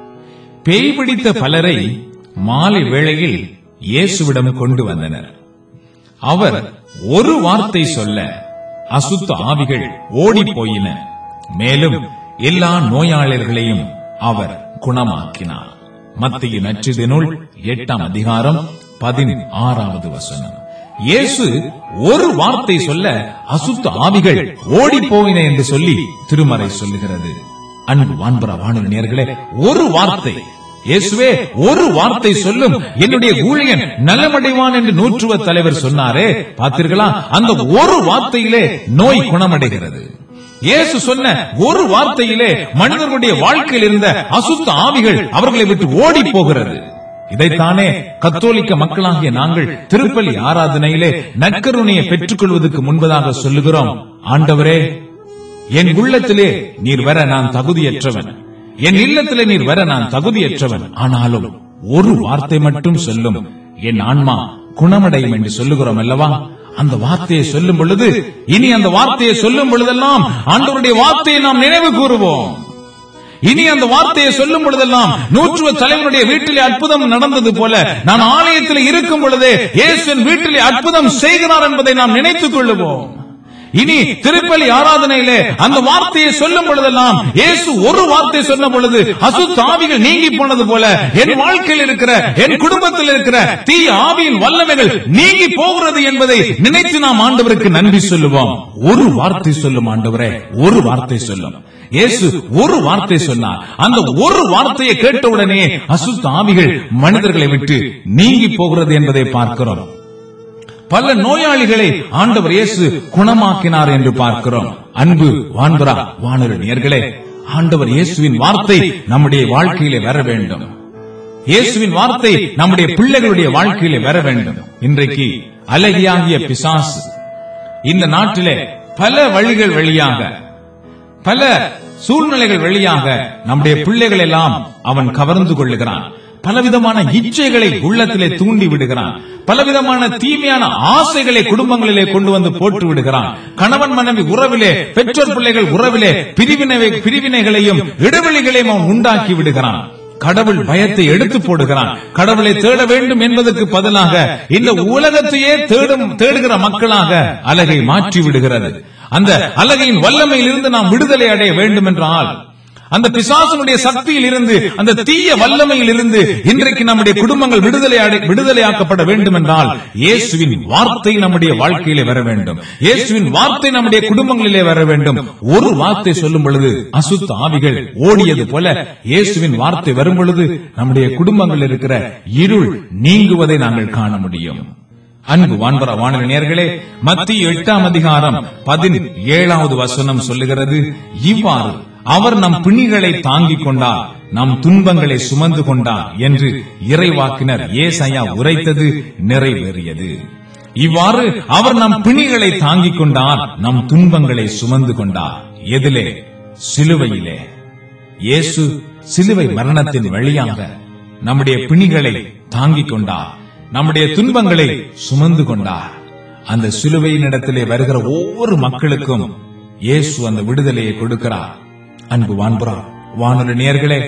பேய் பிடித்த பலரை மாலை வேளையில் இயேசுவிடம் கொண்டு வந்தனர் அவர் ஒரு வார்த்தை சொல்ல அசுத்த ஆவிகள் ஓடிப் போயின மேலும் எல்லா நோயாளர்களையும் அவர் குணமாக்கினார் மத்திய நச்சிதினுள் எட்டாம் அதிகாரம் பதினாறாவது வசனம் இயேசு ஒரு வார்த்தை சொல்ல அசுத்த ஆவிகள் ஓடி போயின என்று சொல்லி திருமறை சொல்லுகிறது அன்பு வான்புற வானொலி நேர்களே ஒரு வார்த்தை இயேசுவே ஒரு வார்த்தை சொல்லும் என்னுடைய ஊழியன் நலமடைவான் என்று நூற்றுவ தலைவர் சொன்னாரே பார்த்தீர்களா அந்த ஒரு வார்த்தையிலே நோய் குணமடைகிறது இயேசு சொன்ன ஒரு வார்த்தையிலே மனிதர்களுடைய வாழ்க்கையில் இருந்த அசுத்த ஆவிகள் அவர்களை விட்டு ஓடி போகிறது இதைத்தானே கத்தோலிக்க மக்களாகிய நாங்கள் திருப்பலி ஆராதனையிலே நற்கருணையை பெற்றுக் கொள்வதற்கு முன்பதாக சொல்லுகிறோம் ஆண்டவரே என் உள்ளத்திலே நீர் வர நான் தகுதியற்றவன் என் இல்லத்திலே நீர் வர நான் தகுதியற்றவன் ஆனாலும் ஒரு வார்த்தை மட்டும் சொல்லும் என் ஆன்மா குணமடையும் என்று சொல்லுகிறோம் அல்லவா அந்த வார்த்தையை சொல்லும் பொழுது இனி அந்த வார்த்தையை சொல்லும் பொழுதெல்லாம் ஆண்டவருடைய வார்த்தையை நாம் நினைவு கூறுவோம் இனி அந்த வார்த்தையை சொல்லும் பொழுதெல்லாம் நூற்றுவ தலைவனுடைய வீட்டிலே அற்புதம் நடந்தது போல நான் ஆலயத்தில் இருக்கும் பொழுதே இயேசுவின் வீட்டிலே அற்புதம் செய்கிறார் என்பதை நாம் நினைத்துக் கொள்ளுவோம் இனி திருப்பலி ஆராதனையிலே அந்த வார்த்தையை சொல்லும் பொழுதெல்லாம் இயேசு ஒரு வார்த்தை சொன்ன பொழுது அசுத்த ஆவிகள் நீங்கி போனது போல என் வாழ்க்கையில் இருக்கிற என் குடும்பத்தில் இருக்கிற தீய ஆவியின் வல்லமைகள் நீங்கி போகிறது என்பதை நினைத்து நாம் ஆண்டவருக்கு நன்றி சொல்லுவோம் ஒரு வார்த்தை சொல்லும் ஆண்டவரே ஒரு வார்த்தை சொல்லும் இயேசு ஒரு வார்த்தை சொன்னார் அந்த ஒரு வார்த்தையை கேட்டவுடனே அசுத்த ஆவிகள் மனிதர்களை விட்டு நீங்கி போகிறது என்பதை பார்க்கிறோம் பல நோயாளிகளை ஆண்டவர் இயேசு குணமாக்கினார் என்று பார்க்கிறோம் அன்பு வான்புரா வானொலி நேர்களே ஆண்டவர் இயேசுவின் வார்த்தை நம்முடைய வாழ்க்கையிலே வர வேண்டும் இயேசுவின் வார்த்தை நம்முடைய பிள்ளைகளுடைய வாழ்க்கையிலே வர வேண்டும் இன்றைக்கு அழகியாகிய பிசாசு இந்த நாட்டிலே பல வழிகள் வழியாக பல சூழ்நிலைகள் வழியாக நம்முடைய பிள்ளைகள் எல்லாம் அவன் கவர்ந்து கொள்ளுகிறான் பலவிதமான இச்சைகளை உள்ளத்திலே தூண்டி விடுகிறான் பலவிதமான தீமையான ஆசைகளை குடும்பங்களிலே கொண்டு வந்து போட்டு விடுகிறான் கணவன் மனைவி உறவிலே பெற்றோர் பிள்ளைகள் உறவிலே பிரிவினை பிரிவினைகளையும் இடைவெளிகளையும் அவன் உண்டாக்கி விடுகிறான் கடவுள் பயத்தை எடுத்து போடுகிறான் கடவுளை தேட வேண்டும் என்பதற்கு பதிலாக இந்த உலகத்தையே தேடும் தேடுகிற மக்களாக அழகை மாற்றி விடுகிறது அந்த அழகையின் வல்லமையில் இருந்து நாம் விடுதலை அடைய வேண்டும் என்றால் அந்த பிசாசனுடைய சக்தியில் இருந்து அந்த தீய வல்லமையில் இருந்து இன்றைக்கு நம்முடைய குடும்பங்கள் விடுதலை அடை விடுதலையாக்கப்பட வேண்டும் என்றால் இயேசுவின் வார்த்தை நம்முடைய வாழ்க்கையிலே வர வேண்டும் இயேசுவின் வார்த்தை நம்முடைய குடும்பங்களிலே வர வேண்டும் ஒரு வார்த்தை சொல்லும் பொழுது அசுத்த ஆவிகள் ஓடியது போல இயேசுவின் வார்த்தை வரும் பொழுது நம்முடைய குடும்பங்கள் இருக்கிற இருள் நீங்குவதை நாங்கள் காண முடியும் அன்பு வான்பர வானொலி நேர்களே மத்திய எட்டாம் அதிகாரம் பதினேழாவது வசனம் சொல்லுகிறது இவ்வாறு அவர் நம் பிணிகளை தாங்கிக் கொண்டார் நம் துன்பங்களை சுமந்து கொண்டார் என்று இறைவாக்கினர் ஏசையா உரைத்தது நிறைவேறியது இவ்வாறு அவர் நம் பிணிகளை தாங்கிக் கொண்டார் நம் துன்பங்களை சுமந்து கொண்டார் எதிலே சிலுவையிலே இயேசு சிலுவை மரணத்தின் வழியாக நம்முடைய பிணிகளை தாங்கிக் கொண்டார் நம்முடைய துன்பங்களை சுமந்து கொண்டார் அந்த சிலுவையின் இடத்திலே வருகிற ஒவ்வொரு மக்களுக்கும் இயேசு அந்த விடுதலையை கொடுக்கிறார் அன்பு வான்புறா வானொலி நேர்களே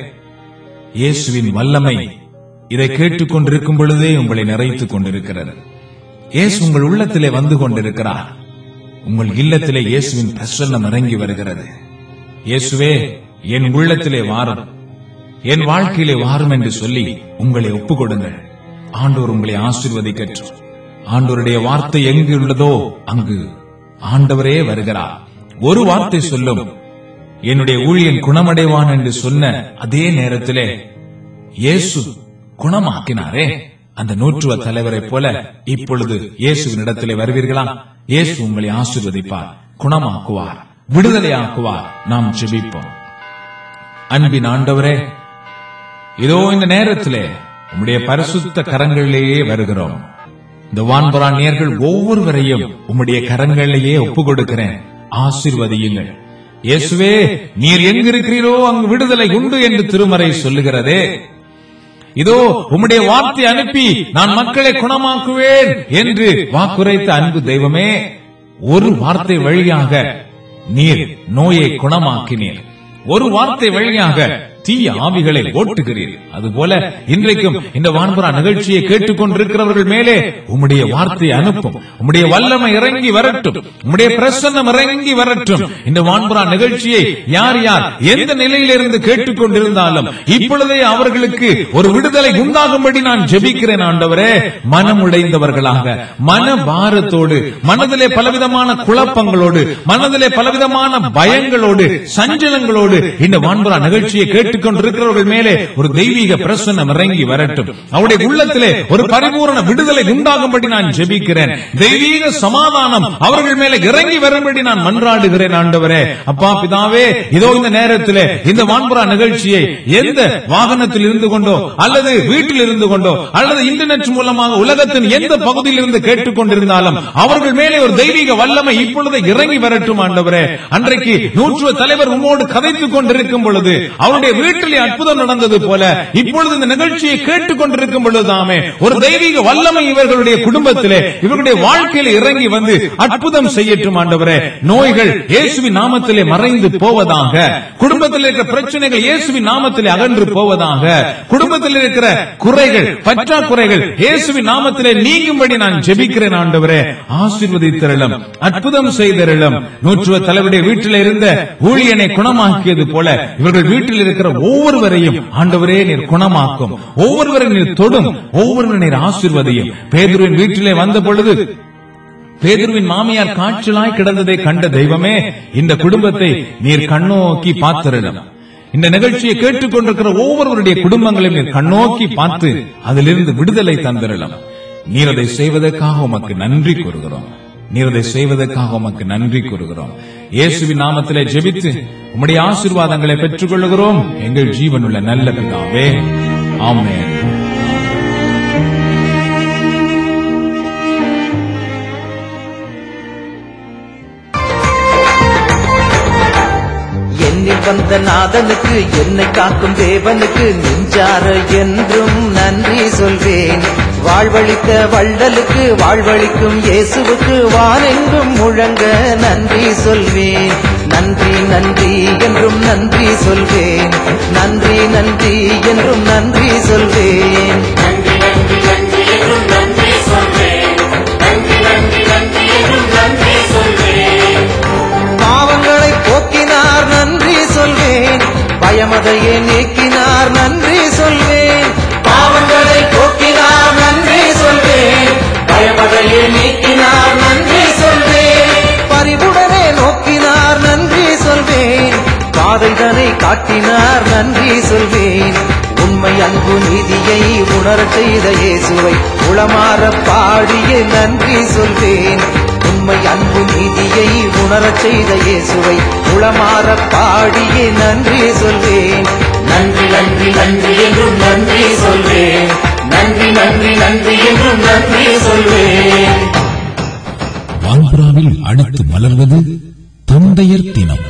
இயேசுவின் வல்லமை இதை கேட்டுக்கொண்டிருக்கும் பொழுதே உங்களை நிறைத்துக் கொண்டிருக்கிறது இயேசு உங்கள் உள்ளத்திலே வந்து கொண்டிருக்கிறார் உங்கள் இல்லத்திலே இயேசுவின் பிரசன்னம் இறங்கி வருகிறது இயேசுவே என் உள்ளத்திலே வாரும் என் வாழ்க்கையிலே வாரும் என்று சொல்லி உங்களை ஒப்புக் கொடுங்கள் ஆண்டோர் உங்களை ஆசீர்வதிக்கட்டும் ஆண்டோருடைய வார்த்தை எங்கு உள்ளதோ அங்கு ஆண்டவரே வருகிறார் ஒரு வார்த்தை சொல்லும் என்னுடைய ஊழியன் குணமடைவான் என்று சொன்ன அதே நேரத்திலே இயேசு குணமாக்கினாரே அந்த நூற்றுவ தலைவரை போல இப்பொழுது இயேசுவின் இடத்திலே வருவீர்களா இயேசு உங்களை ஆசீர்வதிப்பார் குணமாக்குவார் விடுதலையாக்குவார் நாம் ஜெபிப்போம் அன்பின் ஆண்டவரே இதோ இந்த நேரத்திலே உம்முடைய பரிசுத்த கரங்களிலேயே வருகிறோம் இந்த வான்பரா நேர்கள் ஒவ்வொருவரையும் உம்முடைய கரங்களிலேயே ஒப்பு கொடுக்கிறேன் ஆசீர்வதியுங்கள் இயேசுவே நீர் எங்கிருக்கிறீரோ அங்கு விடுதலை உண்டு என்று திருமறை சொல்லுகிறதே இதோ உம்முடைய வார்த்தை அனுப்பி நான் மக்களை குணமாக்குவேன் என்று வாக்குரைத்த அன்பு தெய்வமே ஒரு வார்த்தை வழியாக நீர் நோயை குணமாக்கினீர் ஒரு வார்த்தை வழியாக தீய ஆவிகளை ஓட்டுகிறீர் அதுபோல இன்றைக்கும் இந்த வான்புறா நிகழ்ச்சியை கேட்டுக்கொண்டிருக்கிறவர்கள் மேலே உம்முடைய வார்த்தையை அனுப்பும் உம்முடைய வல்லமை இறங்கி வரட்டும் உம்முடைய பிரசன்னம் இறங்கி வரட்டும் இந்த வான்புறா நிகழ்ச்சியை யார் யார் எந்த நிலையிலிருந்து கேட்டுக்கொண்டிருந்தாலும் இப்பொழுதே அவர்களுக்கு ஒரு விடுதலை உண்டாகும்படி நான் ஜெபிக்கிறேன் ஆண்டவரே மனம் உடைந்தவர்களாக மன பாரத்தோடு மனதிலே பலவிதமான குழப்பங்களோடு மனதிலே பலவிதமான பயங்களோடு சஞ்சலங்களோடு இந்த வான்புறா நிகழ்ச்சியை கேட்டுக்கொண்டிருக்கிறவர்கள் மேலே ஒரு தெய்வீக பிரசன்னம் இறங்கி வரட்டும் அவருடைய உள்ளத்திலே ஒரு பரிபூரண விடுதலை உண்டாகும்படி நான் ஜெபிக்கிறேன் தெய்வீக சமாதானம் அவர்கள் மேலே இறங்கி வரும்படி நான் மன்றாடுகிறேன் ஆண்டவரே அப்பா பிதாவே இதோ இந்த நேரத்திலே இந்த வான்புறா நிகழ்ச்சியை எந்த வாகனத்தில் இருந்து கொண்டோ அல்லது வீட்டில் இருந்து கொண்டோ அல்லது இன்டர்நெட் மூலமாக உலகத்தின் எந்த பகுதியில் இருந்து கேட்டுக்கொண்டிருந்தாலும் அவர்கள் மேலே ஒரு தெய்வீக வல்லமை இப்பொழுது இறங்கி வரட்டும் ஆண்டவரே அன்றைக்கு நூற்றுவ தலைவர் உம்மோடு கதைத்துக் கொண்டிருக்கும் பொழுது அவருடைய வீட்டிலே அற்புதம் நடந்தது போல இப்பொழுது இந்த நிகழ்ச்சியை கேட்டுக்கொண்டிருக்கும் பொழுதுதாமே ஒரு தெய்வீக வல்லமை இவர்களுடைய குடும்பத்திலே இவர்களுடைய வாழ்க்கையில இறங்கி வந்து அற்புதம் செய்யட்டும் ஆண்டவரே நோய்கள் இயேசுவின் நாமத்திலே மறைந்து போவதாக குடும்பத்தில் இருக்கிற பிரச்சனைகள் இயேசுவின் நாமத்திலே அகன்று போவதாக குடும்பத்தில் இருக்கிற குறைகள் பற்றாக்குறைகள் இயேசுவின் நாமத்திலே நீங்கும்படி நான் ஜெபிக்கிறேன் ஆண்டவரே ஆசீர்வதித்திரளும் அற்புதம் செய்திரளும் நூற்றுவ தலைவருடைய வீட்டில் இருந்த ஊழியனை குணமாக்கியது போல இவர்கள் வீட்டில் இருக்கிற ஒவ்வொருவரையும் ஆண்டவரே நீர் குணமாக்கும் ஒவ்வொருவரை நீர் தொடும் ஒவ்வொருவரை நீர் ஆசீர்வதியும் பேதுருவின் வீட்டிலே வந்த பொழுது பேதுருவின் மாமியார் காய்ச்சலாய் கிடந்ததை கண்ட தெய்வமே இந்த குடும்பத்தை நீர் கண்ணோக்கி பார்த்திருடம் இந்த நிகழ்ச்சியை கேட்டுக்கொண்டிருக்கிற ஒவ்வொருவருடைய குடும்பங்களையும் நீர் கண்ணோக்கி பார்த்து அதிலிருந்து விடுதலை தந்திரலாம் நீர் அதை செய்வதற்காக உமக்கு நன்றி கூறுகிறோம் நீர் அதை செய்வதற்காக உமக்கு நன்றி கூறுகிறோம் இயேசுவின் நாமத்திலே ஜெபித்து உம்முடைய ஆசீர்வாதங்களை பெற்றுக் கொள்ளுகிறோம் எங்கள் ஜீவனுள்ள நல்ல பிதாவே ஆமென் என்னில் வந்த நாதனுக்கு என்னை காக்கும் தேவனுக்கு நெஞ்சார என்றும் நன்றி சொல்வேன் வாழ்வழித்த வள்ளலுக்கு வாழ்வழிக்கும் இயேசுவுக்கு வானெங்கும் முழங்க நன்றி சொல்வேன் நன்றி நன்றி என்றும் நன்றி சொல்வேன் நன்றி நன்றி என்றும் நன்றி சொல்வேன் பாவங்களை போக்கினார் நன்றி சொல்வேன் பயமதையே நீக்கினார் நன்றி சொல்வேன் பாவங்களை போக்கினார் நன்றி சொல்வேன் பயமதையே நீக்கினார் நன்றி சொல்வேன் பரிவுடனே நோக்கினார் நன்றி சொல்வேன் பாதைதனை காட்டினார் நன்றி சொல்வேன் உண்மை அன்பு நீதியை உணரச் செய்த இயேசுவை உளமாற பாடிய நன்றி சொல்வேன் உண்மை அன்பு நீதியை உணரச் செய்த இயேசுவை உளமாற பாடிய நன்றி சொல்வேன் நன்றி நன்றி நன்றி என்றும் நன்றி சொல்வேன் நன்றி நன்றி நன்றி என்றும் நன்றி சொல்வேன் வான்புறாவில் அடுத்து மலர்வது தந்தையர் தினம்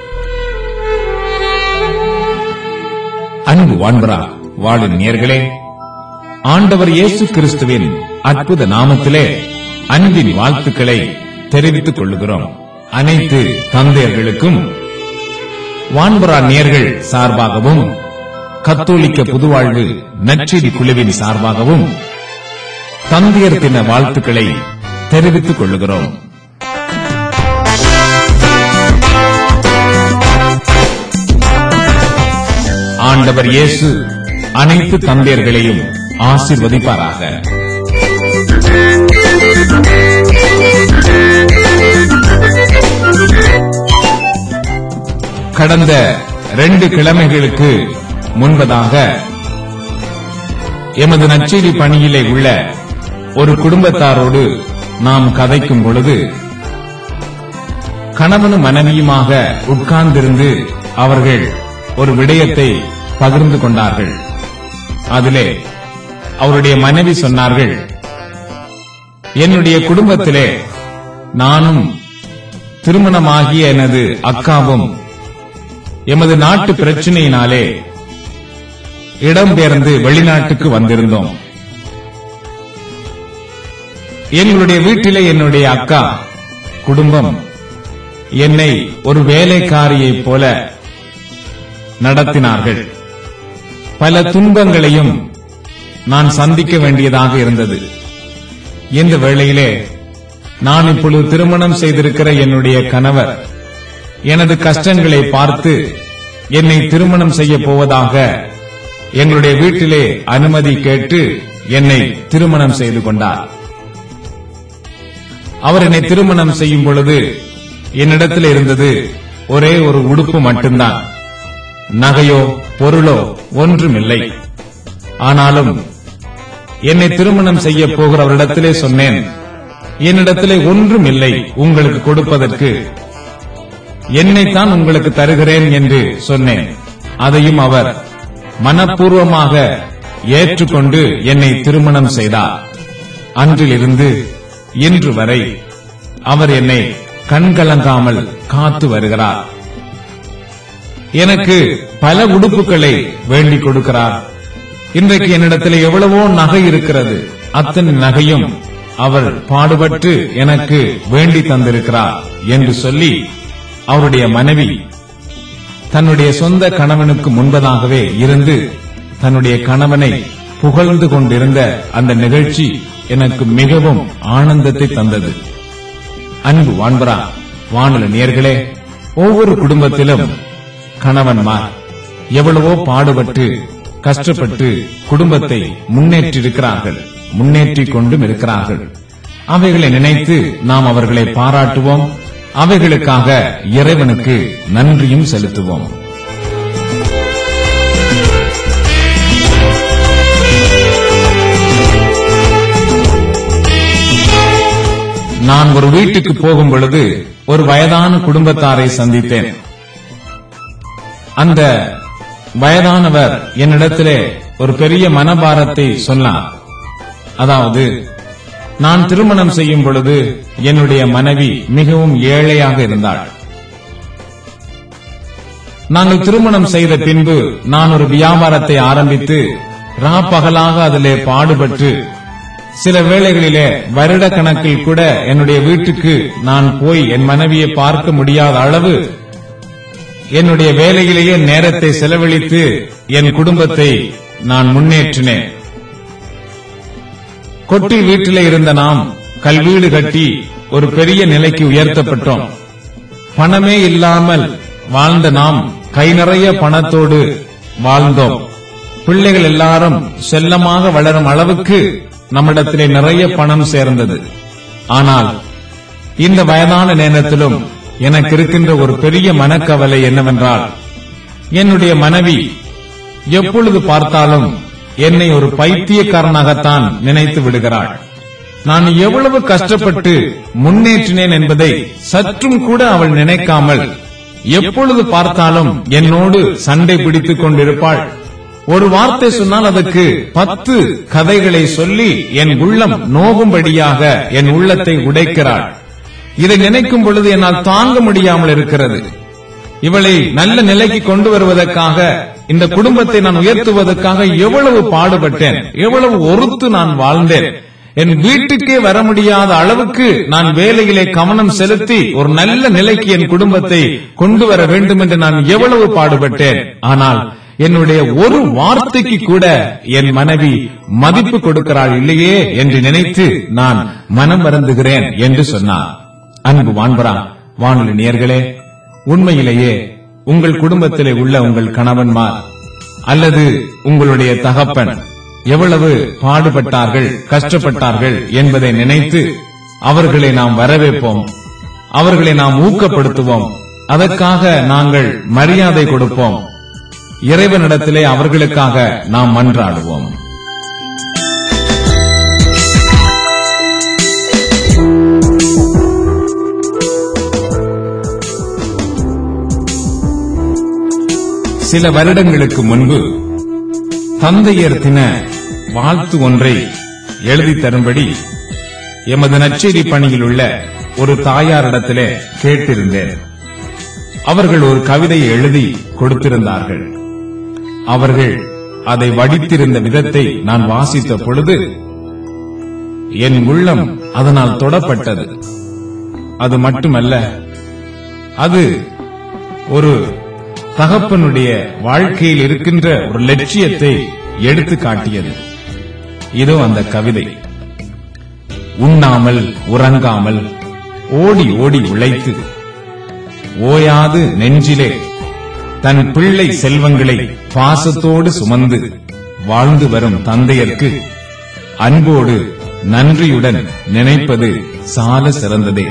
அன்பு வான்பரா வாழும் நேர்களே ஆண்டவர் இயேசு கிறிஸ்துவின் அற்புத நாமத்திலே அன்பின் வாழ்த்துக்களை தெரிவித்துக் கொள்ளுகிறோம் அனைத்து தந்தையர்களுக்கும் வான்பரா நேர்கள் சார்பாகவும் கத்தோலிக்க புதுவாழ்வு நற்செய்தி குழுவின் சார்பாகவும் தந்தையர் தின வாழ்த்துக்களை தெரிவித்துக் கொள்ளுகிறோம் ஆண்டவர் இயேசு அனைத்து தந்தையர்களையும் ஆசிர்வதிப்பாராக கடந்த ரெண்டு கிழமைகளுக்கு முன்பதாக எமது நற்செய்தி பணியிலே உள்ள ஒரு குடும்பத்தாரோடு நாம் கதைக்கும் பொழுது கணவனும் மனைவியுமாக உட்கார்ந்திருந்து அவர்கள் ஒரு விடயத்தை பகிர்ந்து கொண்டார்கள் அதிலே அவருடைய மனைவி சொன்னார்கள் என்னுடைய குடும்பத்திலே நானும் திருமணமாகிய எனது அக்காவும் எமது நாட்டு பிரச்சனையினாலே இடம்பெயர்ந்து வெளிநாட்டுக்கு வந்திருந்தோம் எங்களுடைய வீட்டிலே என்னுடைய அக்கா குடும்பம் என்னை ஒரு வேலைக்காரியைப் போல நடத்தினார்கள் பல துன்பங்களையும் நான் சந்திக்க வேண்டியதாக இருந்தது இந்த வேளையிலே நான் இப்பொழுது திருமணம் செய்திருக்கிற என்னுடைய கணவர் எனது கஷ்டங்களை பார்த்து என்னை திருமணம் செய்ய போவதாக எங்களுடைய வீட்டிலே அனுமதி கேட்டு என்னை திருமணம் செய்து கொண்டார் அவர் என்னை திருமணம் செய்யும் பொழுது என்னிடத்தில் இருந்தது ஒரே ஒரு உடுப்பு மட்டும்தான் நகையோ பொருளோ ஒன்றுமில்லை ஆனாலும் என்னை திருமணம் செய்ய போகிறவரிடத்திலே சொன்னேன் என்னிடத்திலே ஒன்றும் இல்லை உங்களுக்கு கொடுப்பதற்கு என்னைத்தான் உங்களுக்கு தருகிறேன் என்று சொன்னேன் அதையும் அவர் மனப்பூர்வமாக ஏற்றுக்கொண்டு என்னை திருமணம் செய்தார் அன்றிலிருந்து இன்று வரை அவர் என்னை கண்கலங்காமல் காத்து வருகிறார் எனக்கு பல உடுப்புகளை வேண்டிக் கொடுக்கிறார் இன்றைக்கு என்னிடத்தில் எவ்வளவோ நகை இருக்கிறது அத்தனை நகையும் அவர் பாடுபட்டு எனக்கு வேண்டி தந்திருக்கிறார் என்று சொல்லி அவருடைய மனைவி தன்னுடைய சொந்த கணவனுக்கு முன்பதாகவே இருந்து தன்னுடைய கணவனை புகழ்ந்து கொண்டிருந்த அந்த நிகழ்ச்சி எனக்கு மிகவும் ஆனந்தத்தை தந்தது அன்பு வான்பரா வானொலி நேர்களே ஒவ்வொரு குடும்பத்திலும் கணவன்மார் எவ்வளவோ பாடுபட்டு கஷ்டப்பட்டு குடும்பத்தை முன்னேற்றிருக்கிறார்கள் முன்னேற்றிக் கொண்டும் இருக்கிறார்கள் அவைகளை நினைத்து நாம் அவர்களை பாராட்டுவோம் அவைகளுக்காக இறைவனுக்கு நன்றியும் செலுத்துவோம் நான் ஒரு வீட்டுக்கு போகும் பொழுது ஒரு வயதான குடும்பத்தாரை சந்தித்தேன் அந்த வயதானவர் என்னிடத்திலே ஒரு பெரிய மனபாரத்தை சொன்னார் அதாவது நான் திருமணம் செய்யும் பொழுது என்னுடைய மனைவி மிகவும் ஏழையாக இருந்தாள் நாங்கள் திருமணம் செய்த பின்பு நான் ஒரு வியாபாரத்தை ஆரம்பித்து ராப்பகலாக அதிலே பாடுபட்டு சில வேளைகளிலே வருட கணக்கில் கூட என்னுடைய வீட்டுக்கு நான் போய் என் மனைவியை பார்க்க முடியாத அளவு என்னுடைய வேலையிலேயே நேரத்தை செலவழித்து என் குடும்பத்தை நான் முன்னேற்றினேன் கொட்டில் வீட்டிலே இருந்த நாம் கல்வீடு கட்டி ஒரு பெரிய நிலைக்கு உயர்த்தப்பட்டோம் பணமே இல்லாமல் வாழ்ந்த நாம் கை நிறைய பணத்தோடு வாழ்ந்தோம் பிள்ளைகள் எல்லாரும் செல்லமாக வளரும் அளவுக்கு நம்மிடத்திலே நிறைய பணம் சேர்ந்தது ஆனால் இந்த வயதான நேரத்திலும் எனக்கு இருக்கின்ற ஒரு பெரிய மனக்கவலை என்னவென்றால் என்னுடைய மனைவி எப்பொழுது பார்த்தாலும் என்னை ஒரு பைத்தியக்காரனாகத்தான் நினைத்து விடுகிறாள் நான் எவ்வளவு கஷ்டப்பட்டு முன்னேற்றினேன் என்பதை சற்றும் கூட அவள் நினைக்காமல் எப்பொழுது பார்த்தாலும் என்னோடு சண்டை பிடித்துக் கொண்டிருப்பாள் ஒரு வார்த்தை சொன்னால் அதற்கு பத்து கதைகளை சொல்லி என் உள்ளம் நோகும்படியாக என் உள்ளத்தை உடைக்கிறாள் இதை நினைக்கும் பொழுது என்னால் தாங்க முடியாமல் இருக்கிறது இவளை நல்ல நிலைக்கு கொண்டு வருவதற்காக இந்த குடும்பத்தை நான் உயர்த்துவதற்காக எவ்வளவு பாடுபட்டேன் எவ்வளவு ஒருத்து நான் வாழ்ந்தேன் என் வீட்டுக்கே வர முடியாத அளவுக்கு நான் வேலையிலே கவனம் செலுத்தி ஒரு நல்ல நிலைக்கு என் குடும்பத்தை கொண்டு வர வேண்டும் என்று நான் எவ்வளவு பாடுபட்டேன் ஆனால் என்னுடைய ஒரு வார்த்தைக்கு கூட என் மனைவி மதிப்பு கொடுக்கிறாள் இல்லையே என்று நினைத்து நான் மனம் வருந்துகிறேன் என்று சொன்னார் அன்பு வான்பரா வானொலி நேர்களே உண்மையிலேயே உங்கள் குடும்பத்திலே உள்ள உங்கள் கணவன்மார் அல்லது உங்களுடைய தகப்பன் எவ்வளவு பாடுபட்டார்கள் கஷ்டப்பட்டார்கள் என்பதை நினைத்து அவர்களை நாம் வரவேற்போம் அவர்களை நாம் ஊக்கப்படுத்துவோம் அதற்காக நாங்கள் மரியாதை கொடுப்போம் இறைவனிடத்திலே அவர்களுக்காக நாம் மன்றாடுவோம் சில வருடங்களுக்கு முன்பு தந்தையர் தின வாழ்த்து ஒன்றை எழுதி தரும்படி எமது நச்சேரி பணியில் உள்ள ஒரு தாயாரிடத்திலே கேட்டிருந்தேன் அவர்கள் ஒரு கவிதையை எழுதி கொடுத்திருந்தார்கள் அவர்கள் அதை வடித்திருந்த விதத்தை நான் வாசித்த பொழுது என் உள்ளம் அதனால் தொடப்பட்டது அது மட்டுமல்ல அது ஒரு தகப்பனுடைய வாழ்க்கையில் இருக்கின்ற ஒரு லட்சியத்தை எடுத்து காட்டியது இதோ அந்த கவிதை உண்ணாமல் உறங்காமல் ஓடி ஓடி உழைத்து ஓயாது நெஞ்சிலே தன் பிள்ளை செல்வங்களை பாசத்தோடு சுமந்து வாழ்ந்து வரும் தந்தையர்க்கு அன்போடு நன்றியுடன் நினைப்பது சால சிறந்ததே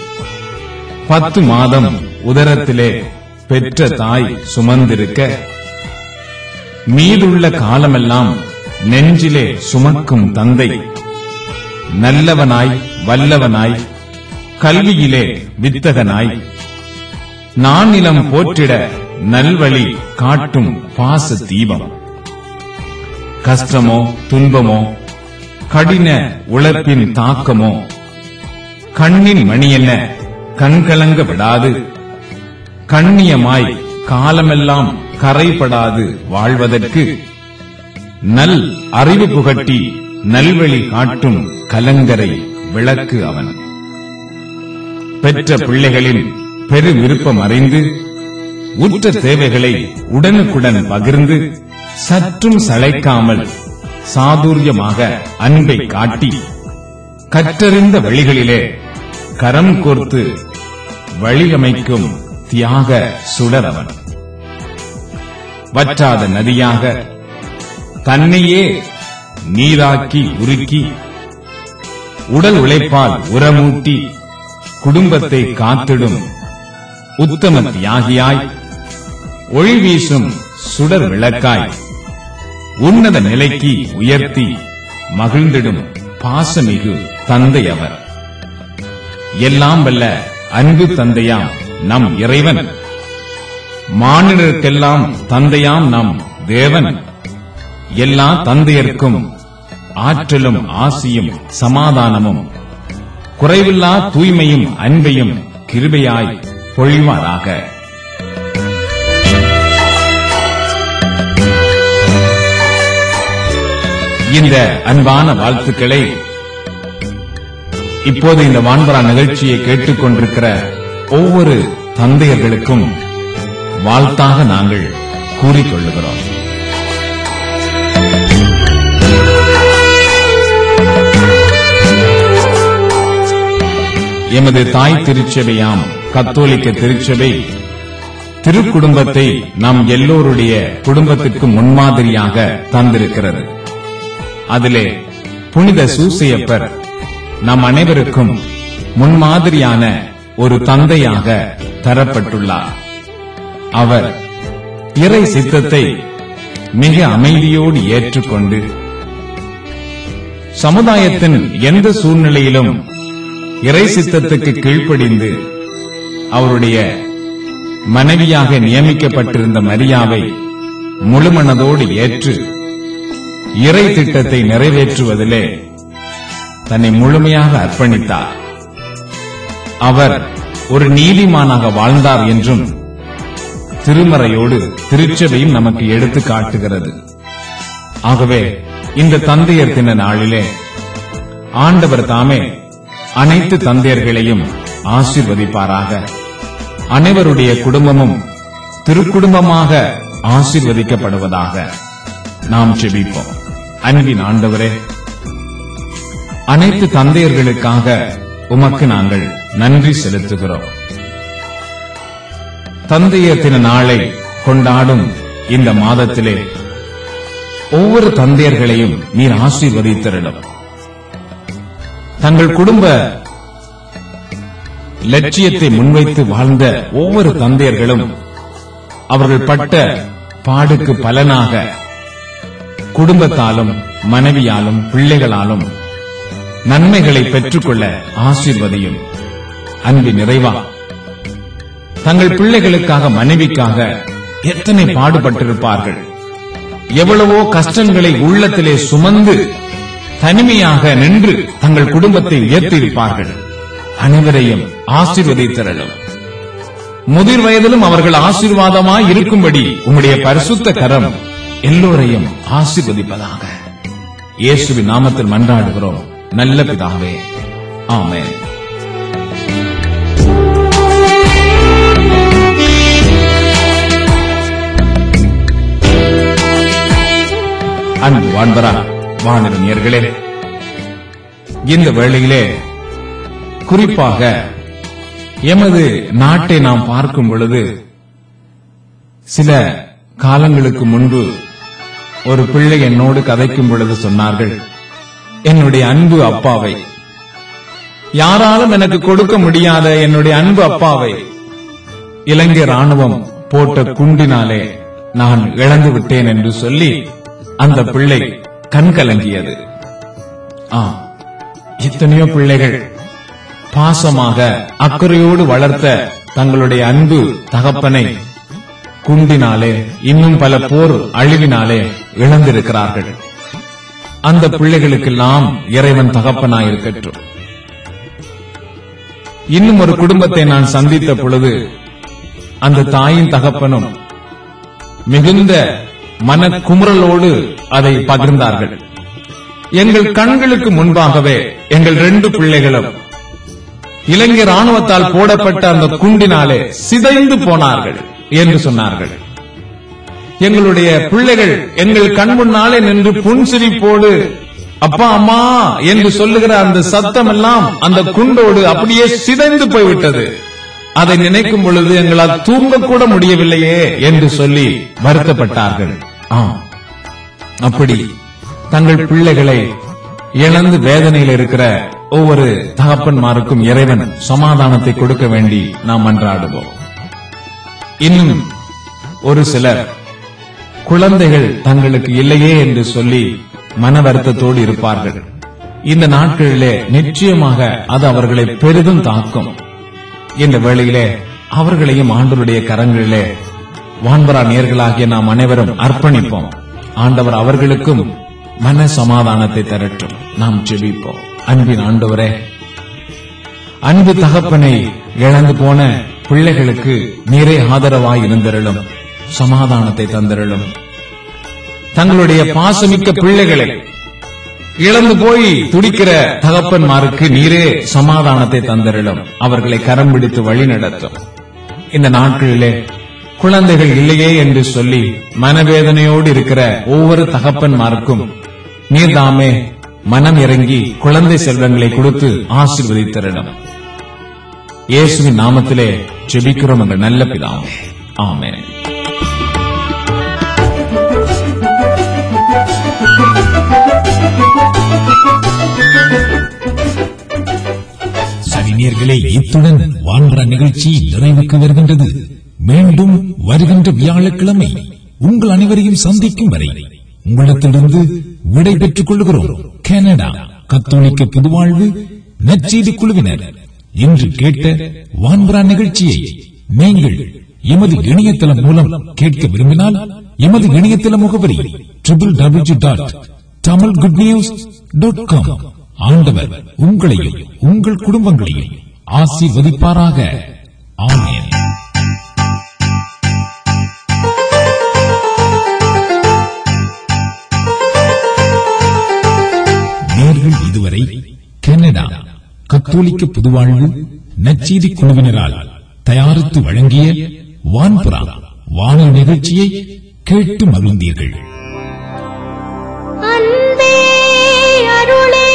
பத்து மாதம் உதரத்திலே பெற்ற தாய் சுமந்திருக்க மீதுள்ள காலமெல்லாம் நெஞ்சிலே சுமக்கும் தந்தை நல்லவனாய் வல்லவனாய் கல்வியிலே வித்தகனாய் நானிலம் போற்றிட நல்வழி காட்டும் பாச தீபம் கஷ்டமோ துன்பமோ கடின உழைப்பின் தாக்கமோ கண்ணின் மணியென்ன கண்கலங்க விடாது கண்ணியமாய் காலமெல்லாம் கரைபடாது வாழ்வதற்கு நல் அறிவு புகட்டி நல்வழி காட்டும் கலங்கரை விளக்கு அவன் பெற்ற பிள்ளைகளின் பெரு விருப்பம் அறிந்து உற்ற தேவைகளை உடனுக்குடன் பகிர்ந்து சற்றும் சளைக்காமல் சாதுரியமாக அன்பை காட்டி கற்றறிந்த வழிகளிலே கரம் கோர்த்து வழியமைக்கும் தியாக சுடரவன் வற்றாத நதியாக தன்னையே நீராக்கி உருக்கி உடல் உழைப்பால் உரமூட்டி குடும்பத்தை காத்திடும் உத்தம தியாகியாய் ஒளி வீசும் சுடர் விளக்காய் உன்னத நிலைக்கு உயர்த்தி மகிழ்ந்திடும் பாசமிகு தந்தை அவர் எல்லாம் வல்ல அன்பு தந்தையாம் நம் இறைவன் மானிடருக்கெல்லாம் தந்தையாம் நம் தேவன் எல்லா தந்தையர்க்கும் ஆற்றலும் ஆசியும் சமாதானமும் குறைவில்லா தூய்மையும் அன்பையும் கிருபையாய் பொழிவாராக இந்த அன்பான வாழ்த்துக்களை இப்போது இந்த வான்பரா நிகழ்ச்சியை கேட்டுக்கொண்டிருக்கிற ஒவ்வொரு தந்தையர்களுக்கும் வாழ்த்தாக நாங்கள் கூறிக்கொள்ளுகிறோம் எமது தாய் திருச்சபையாம் கத்தோலிக்க திருச்சபை திருக்குடும்பத்தை நம் எல்லோருடைய குடும்பத்திற்கு முன்மாதிரியாக தந்திருக்கிறது அதிலே புனித சூசையப்பர் நம் அனைவருக்கும் முன்மாதிரியான ஒரு தந்தையாக தரப்பட்டுள்ளார் அவர் இறை சித்தத்தை மிக அமைதியோடு ஏற்றுக்கொண்டு சமுதாயத்தின் எந்த சூழ்நிலையிலும் இறை சித்தத்துக்கு கீழ்ப்படிந்து அவருடைய மனைவியாக நியமிக்கப்பட்டிருந்த மரியாவை முழுமனதோடு ஏற்று இறை திட்டத்தை நிறைவேற்றுவதிலே தன்னை முழுமையாக அர்ப்பணித்தார் அவர் ஒரு நீதிமானாக வாழ்ந்தார் என்றும் திருமறையோடு திருச்சபையும் நமக்கு எடுத்து காட்டுகிறது ஆகவே இந்த தந்தையர் தின நாளிலே ஆண்டவர் தாமே அனைத்து தந்தையர்களையும் ஆசீர்வதிப்பாராக அனைவருடைய குடும்பமும் திருக்குடும்பமாக ஆசீர்வதிக்கப்படுவதாக நாம் செபிப்போம் அன்பின் ஆண்டவரே அனைத்து தந்தையர்களுக்காக உமக்கு நாங்கள் நன்றி செலுத்துகிறோம் தந்தையர் தின நாளை கொண்டாடும் இந்த மாதத்திலே ஒவ்வொரு தந்தையர்களையும் நீர் ஆசீர்வதித்திரலும் தங்கள் குடும்ப லட்சியத்தை முன்வைத்து வாழ்ந்த ஒவ்வொரு தந்தையர்களும் அவர்கள் பட்ட பாடுக்கு பலனாக குடும்பத்தாலும் மனைவியாலும் பிள்ளைகளாலும் நன்மைகளை பெற்றுக்கொள்ள ஆசீர்வதியும் அன்பு நிறைவா தங்கள் பிள்ளைகளுக்காக மனைவிக்காக எத்தனை பாடுபட்டிருப்பார்கள் எவ்வளவோ கஷ்டங்களை உள்ளத்திலே சுமந்து தனிமையாக நின்று தங்கள் குடும்பத்தை உயர்த்தியிருப்பார்கள் அனைவரையும் ஆசீர்வதித்திரளும் முதிர் வயதிலும் அவர்கள் ஆசீர்வாதமாய் இருக்கும்படி உம்முடைய பரிசுத்த கரம் எல்லோரையும் ஆசீர்வதிப்பதாக இயேசுவின் நாமத்தில் மன்றாடுகிறோம் நல்ல பிதாவே ஆமென் அன்பு வான்பரா வானவியர்களே இந்த வேளையிலே குறிப்பாக எமது நாட்டை நாம் பார்க்கும் பொழுது சில காலங்களுக்கு முன்பு ஒரு பிள்ளை என்னோடு கதைக்கும் பொழுது சொன்னார்கள் என்னுடைய அன்பு அப்பாவை யாராலும் எனக்கு கொடுக்க முடியாத என்னுடைய அன்பு அப்பாவை இலங்கை ராணுவம் போட்ட குண்டினாலே நான் இழந்து விட்டேன் என்று சொல்லி அந்த பிள்ளை கண் கலங்கியது ஆ எத்தனையோ பிள்ளைகள் பாசமாக அக்கறையோடு வளர்த்த தங்களுடைய அன்பு தகப்பனை குண்டினாலே இன்னும் பல போர் அழிவினாலே இழந்திருக்கிறார்கள் அந்த பிள்ளைகளுக்கெல்லாம் இறைவன் தகப்பனாயிருக்கட்டும் இன்னும் ஒரு குடும்பத்தை நான் சந்தித்த பொழுது அந்த தாயின் தகப்பனும் மிகுந்த மனக்குமுறலோடு அதை பகிர்ந்தார்கள் எங்கள் கண்களுக்கு முன்பாகவே எங்கள் ரெண்டு பிள்ளைகளும் இலங்கை ராணுவத்தால் போடப்பட்ட அந்த குண்டினாலே சிதைந்து போனார்கள் என்று சொன்னார்கள் எங்களுடைய பிள்ளைகள் எங்கள் கண் முன்னாலே நின்று புன்சிரிப்போடு அப்பா அம்மா என்று சொல்லுகிற அந்த சத்தம் எல்லாம் அந்த குண்டோடு அப்படியே சிதைந்து போய்விட்டது அதை நினைக்கும் பொழுது எங்களால் தூங்க கூட முடியவில்லையே என்று சொல்லி வருத்தப்பட்டார்கள் ஆம் அப்படி தங்கள் பிள்ளைகளை இழந்து வேதனையில் இருக்கிற ஒவ்வொரு தகப்பன்மாருக்கும் இறைவன் சமாதானத்தை கொடுக்க வேண்டி நாம் மன்றாடுவோம் இன்னும் ஒரு சிலர் குழந்தைகள் தங்களுக்கு இல்லையே என்று சொல்லி மன வருத்தத்தோடு இருப்பார்கள் இந்த நாட்களிலே நிச்சயமாக அது அவர்களை பெரிதும் தாக்கும் இந்த வேளையிலே அவர்களையும் ஆண்டவருடைய கரங்களிலே வான்பரா நேர்களாகிய நாம் அனைவரும் அர்ப்பணிப்போம் ஆண்டவர் அவர்களுக்கும் மன சமாதானத்தை தரட்டும் நாம் ஜெபிப்போம் அன்பின் ஆண்டவரே அன்பு தகப்பனை இழந்து போன பிள்ளைகளுக்கு நீரே ஆதரவாய் இருந்திரலும் சமாதானத்தை தந்திரலும் தங்களுடைய பாசமிக்க பிள்ளைகளை இழந்து போய் துடிக்கிற தகப்பன்மாருக்கு நீரே சமாதானத்தை தந்தரிடும் அவர்களை கரம் பிடித்து வழி நடத்தும் இந்த நாட்களிலே குழந்தைகள் இல்லையே என்று சொல்லி மனவேதனையோடு இருக்கிற ஒவ்வொரு தகப்பன்மாருக்கும் நீர்தாமே மனம் இறங்கி குழந்தை செல்வங்களை கொடுத்து ஆசீர்வதித்தரிடம் இயேசுவின் நாமத்திலே ஜெபிக்கிறோம் என்ற நல்ல பிதாவே ஆமென் சனிநேர்களே இத்துடன் வான்புற நிகழ்ச்சி நிறைவுக்கு வருகின்றது மீண்டும் வருகின்ற வியாழக்கிழமை உங்கள் அனைவரையும் சந்திக்கும் வரை உங்களிடத்திலிருந்து விடை பெற்றுக் கொள்கிறோம் கனடா கத்தோலிக்க புதுவாழ்வு நற்செய்தி குழுவினர் இன்று கேட்ட வான்புறா நிகழ்ச்சியை நீங்கள் எமது இணையதளம் மூலம் கேட்க விரும்பினால் எமது இணையதள முகவரி triple W dot Tamil good news dot com ஆண்டவர் உங்களையும் உங்கள் குடும்பங்களையும் ஆசீர்வதிப்பாராக ஆமென் நேர்கள் இதுவரை கனடா கத்தோலிக்க புதுவாழ்வு நற்செய்தி குழுவினரால் தயாரித்து வழங்கிய வான்புறா வானொலி நிகழ்ச்சியை கேட்டு மகிழ்ந்தீர்கள் அன்பே அருளே